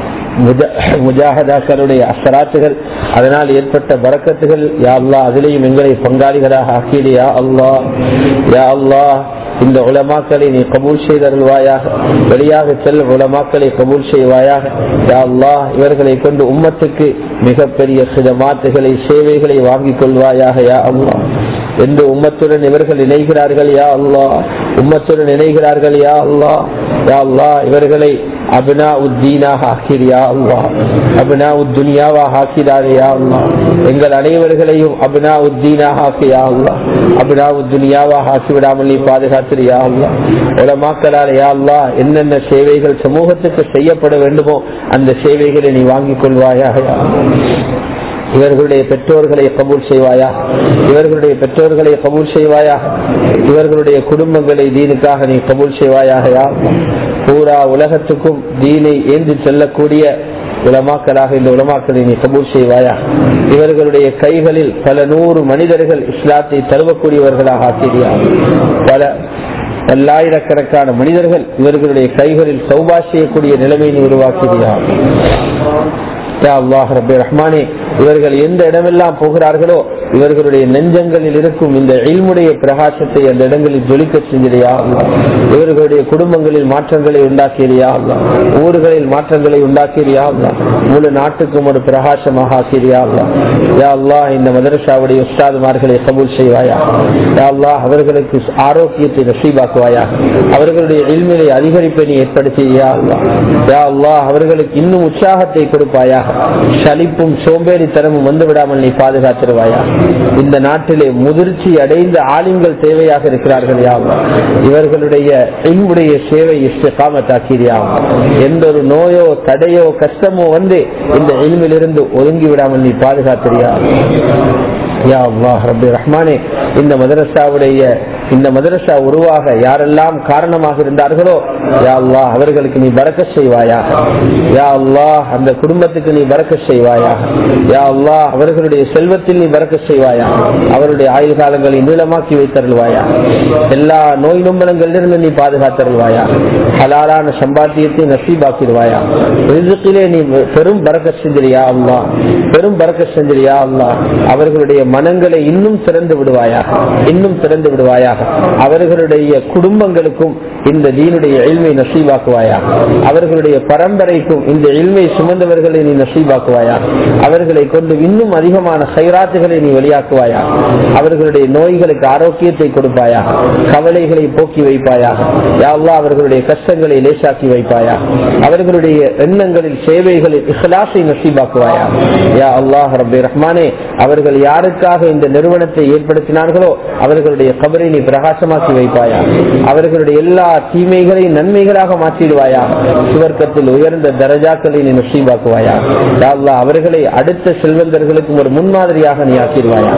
S1: முஜாஹதாக்களுடைய அசராத்துகள் அதனால் ஏற்பட்ட வரக்கத்துகள் யா அல்லா அதிலேயும் எங்களை பங்காளிகளாக ஆக்கியது யா அல்லா யா அல்லா இந்த உலமாக்களை நீ கபூல் செய்தருள்வாயாக வெளியாக செல்லும் உலமாக்களை கபூல் செய்வாயாக யா அல்லா இவர்களை கொண்டு உம்மத்துக்கு மிகப்பெரிய சிதமாத்துகளை சேவைகளை வாங்கிக் கொள்வாயாக யா அல்லா எந்த உம்மத்துடன் இவர்கள் இணைகிறார்கள் யா அல்லா உம்மத்துடன் இணைகிறார்கள் யா அல்லா யா அல்லா இவர்களை அபினா உத்தீனாக ஆக்கிறியா அல்லா அபினா உத்துனியாவாக ஆக்கிறாரே யா அல்லா எங்கள் அனைவர்களையும் அபினா உத்தீனாக ஆக்கியா அல்லா அபினா உத்துனியாவாக ஆக்கிவிடாமல் நீ பாதுகாத்திரியா அல்லா உலமாக்கலால் யா அல்லா என்னென்ன சேவைகள் சமூகத்துக்கு செய்யப்பட வேண்டுமோ அந்த சேவைகளை நீ வாங்கிக் கொள்வாயாக யா இவர்களுடைய பெற்றோர்களை கபூல் செய்வாயா இவர்களுடைய பெற்றோர்களை கபூல் செய்வாயா இவர்களுடைய குடும்பங்களை தீனுக்காக நீ கபூல் செய்வாயாக பூரா உலகத்துக்கும் தீனை ஏந்தி செல்லக்கூடிய உலமாக்களாக இந்த உலமாக்களை நீ கபூல் செய்வாயா இவர்களுடைய கைகளில் பல நூறு மனிதர்கள் இஸ்லாத்தை தருவக்கூடியவர்களாக ஆக்கிறியா பல பல்லாயிரக்கணக்கான மனிதர்கள் இவர்களுடைய கைகளில் சௌபா செய்யக்கூடிய நிலைமையை உருவாக்கிறியா ரஹ்மானே இவர்கள் எந்த இடமெல்லாம் போகிறார்களோ இவர்களுடைய நெஞ்சங்களில் இருக்கும் இந்த இல்முடைய பிரகாசத்தை அந்த இடங்களில் ஜொலிக்க செஞ்சிடையா இவர்களுடைய குடும்பங்களில் மாற்றங்களை உண்டாக்கிறியா ஊர்களில் மாற்றங்களை உண்டாக்கிறியா முழு நாட்டுக்கும் ஒரு பிரகாசமாக ஆக்கிறியா யா அல்லா இந்த மதரசாவுடைய உஸ்தாதுமார்களை கபூல் செய்வாயா யா அல்லா அவர்களுக்கு ஆரோக்கியத்தை நசீபாக்குவாயா அவர்களுடைய இல்மிலை அதிகரிப்பை நீ ஏற்படுத்தியா அல்லா யா அல்லா அவர்களுக்கு இன்னும் உற்சாகத்தை கொடுப்பாயா சலிப்பும் சோம்பேறித்தனமும் வந்து விடாமல் நீ பாதுகாத்திருவாயா இந்த நாட்டிலே முதிர்ச்சி அடைந்த ஆளுங்கள் தேவையாக இருக்கிறார்கள் யாவா இவர்களுடைய இன்புடைய சேவை இஷ்டகாமத்தாக்கிறியா எந்த ஒரு நோயோ தடையோ கஷ்டமோ வந்து இந்த இல்மிலிருந்து ஒதுங்கி விடாமல் நீ பாதுகாத்திரியா யா அல்லாஹ் ரபி ரஹ்மானே இந்த மதரசாவுடைய இந்த மதரசா உருவாக யாரெல்லாம் காரணமாக இருந்தார்களோ யா அல்லாஹ் அவர்களுக்கு நீ பறக்க செய்வாயா யா அல்லாஹ் அந்த குடும்பத்துக்கு நீ பறக்க செய்வாயா யா அல்லாஹ் அவர்களுடைய செல்வத்தில் நீ பறக்க செய்வாயா அவருடைய ஆயுள் காலங்களை நீளமாக்கி வைத்தருள்வாயா எல்லா நோய் நொம்பலங்களிலிருந்து நீ பாதுகாத்தருள்வாயா ஹலாலான சம்பாத்தியத்தை நசீபாக்கிடுவாயா ரிசுக்கிலே நீ பெரும் பறக்க செஞ்சிரியா அல்லா பெரும் பறக்க செஞ்சிரியா அல்லா அவர்களுடைய மனங்களை இன்னும் திறந்து விடுவாயா இன்னும் திறந்து விடுவாயாக அவர்களுடைய குடும்பங்களுக்கும் இந்த தீனுடைய இல்மை நசீவாக்குவாயா அவர்களுடைய பரம்பரைக்கும் இந்த இல்மை சுமந்தவர்களை நீ நசீவாக்குவாயா அவர்களை கொண்டு இன்னும் அதிகமான சைராத்துகளை நீ வெளியாக்குவாயா அவர்களுடைய நோய்களுக்கு ஆரோக்கியத்தை கொடுப்பாயா கவலைகளை போக்கி வைப்பாயா யாவ்லா அவர்களுடைய கஷ்டங்களை லேசாக்கி வைப்பாயா அவர்களுடைய எண்ணங்களில் சேவைகளில் இஹ்லாசை நசீபாக்குவாயா யா அல்லாஹ் ரபி ரஹ்மானே அவர்கள் யாருக்காக இந்த நிறுவனத்தை ஏற்படுத்தினார்களோ அவர்களுடைய கபரை நீ பிரகாசமாக்கி வைப்பாயா அவர்களுடைய எல்லா தீமைகளையும் நன்மைகளாக மாற்றிடுவாயா சுவர்க்கத்தில் உயர்ந்த தரஜாக்களை நீ நசீபாக்குவாயா யா அல்லாஹ் அவர்களை அடுத்த செல்வந்தர்களுக்கும் ஒரு முன்மாதிரியாக நீ ஆக்கிடுவாயா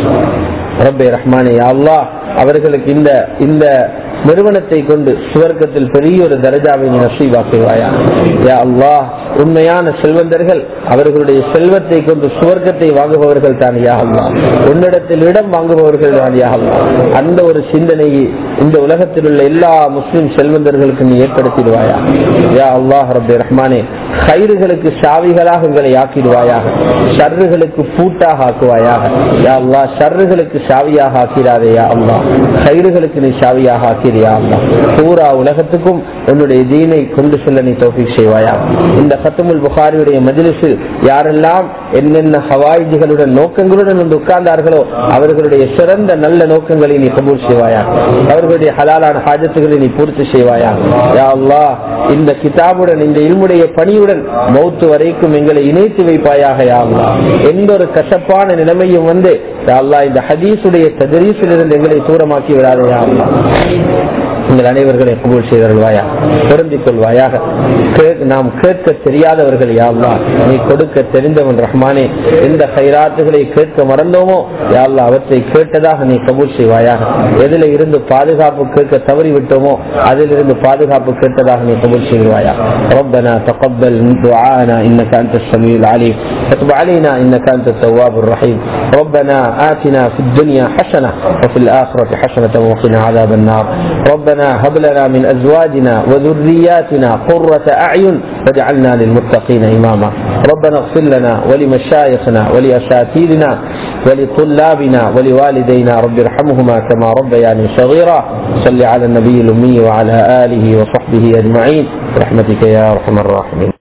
S1: ரப்பே ரஹ்மானே யா அல்லாஹ் அவர்களுக்கு இந்த இந்த நிறுவனத்தை கொண்டு சுவர்க்கத்தில் பெரிய ஒரு தரஜாவை நீ நசீவாக்குவாயா யா அல்லாஹ் உண்மையான செல்வந்தர்கள் அவர்களுடைய செல்வத்தை கொண்டு சுவர்க்கத்தை வாங்குபவர்கள் தான் யா அல்லாஹ் உன்னிடத்தில் இடம் வாங்குபவர்கள் தான் யா அல்லாஹ் அந்த ஒரு சிந்தனையை இந்த உலகத்தில் உள்ள எல்லா முஸ்லிம் செல்வந்தர்களுக்கு நீ ஏற்படுத்திடுவாயா யா அல்லாஹ் ரப்பே ரஹ்மானே கயிறுகளுக்கு சாவிகளாக எங்களை ஆக்கிடுவாயாக ஷர்றுகளுக்கு பூட்டாக ஆக்குவாயாக யா அல்லாஹ் ஷர்றுகளுக்கு சாவியாக ஆக்கிறாதே யா அல்லாஹ் கயிறுகளுக்கு நீ சாவியாக ஆக்கி வைக்கிறியா அல்லா பூரா உலகத்துக்கும் உன்னுடைய தீனை கொண்டு செல்ல நீ தோஃபிக் செய்வாயா இந்த ஹத்தமுல் புகாரியுடைய மஜிலிஸில் யாரெல்லாம் என்னென்ன ஹவாயிஜிகளுடன் நோக்கங்களுடன் வந்து உட்கார்ந்தார்களோ அவர்களுடைய சிறந்த நல்ல நோக்கங்களை நீ கபூல் செய்வாயா அவர்களுடைய ஹலாலான ஹாஜத்துகளை நீ பூர்த்தி செய்வாயா யா அல்லாஹ் இந்த கிதாபுடன் இந்த இல்முடைய பணியுடன் மௌத்து வரைக்கும் எங்களை இணைத்து வைப்பாயாக யா அல்லாஹ் எந்த ஒரு கசப்பான நிலைமையும் வந்து யா அல்லாஹ் இந்த ஹதீஸுடைய ததரீசிலிருந்து எங்களை தூரமாக்கி விடாதே யா அல்லாஹ் எங்கள் அனைவர்களை கபூல் செய்தருள்வாயா பொருந்திக் கொள்வாயாக கே- நாம் கேட்க தெரியாதவர்கள் யாவ்லா நீ கொடுக்க தெரிந்தவன் ரஹ்மானே எந்த ஹைராத்துகளை கேட்க மறந்தோமோ யாவ்லா அவற்றை கேட்டதாக நீ கபூல் செய்வாயாக எதில இருந்து பாதுகாப்பு கேட்க தவறி விட்டோமோ அதிலிருந்து பாதுகாப்பு கேட்டதாக நீ கபூல் செய்வாயா ربنا تقبل دعاءنا انك انت السميع العليم وتب علينا انك انت التواب الرحيم ربنا آتنا في الدنيا حسنه وفي الاخره حسنه وقنا عذاب النار ربنا هب لنا من ازواجنا وذرياتنا قرة اعين واجعلنا للمتقين اماما ربنا اغفر لنا ولمشايخنا ولاساتذتنا ولطلابنا ولوالدينا رب ارحمهما كما ربياني صغيرا صل على النبي الامي وعلى اله وصحبه اجمعين برحمتك يا ارحم الراحمين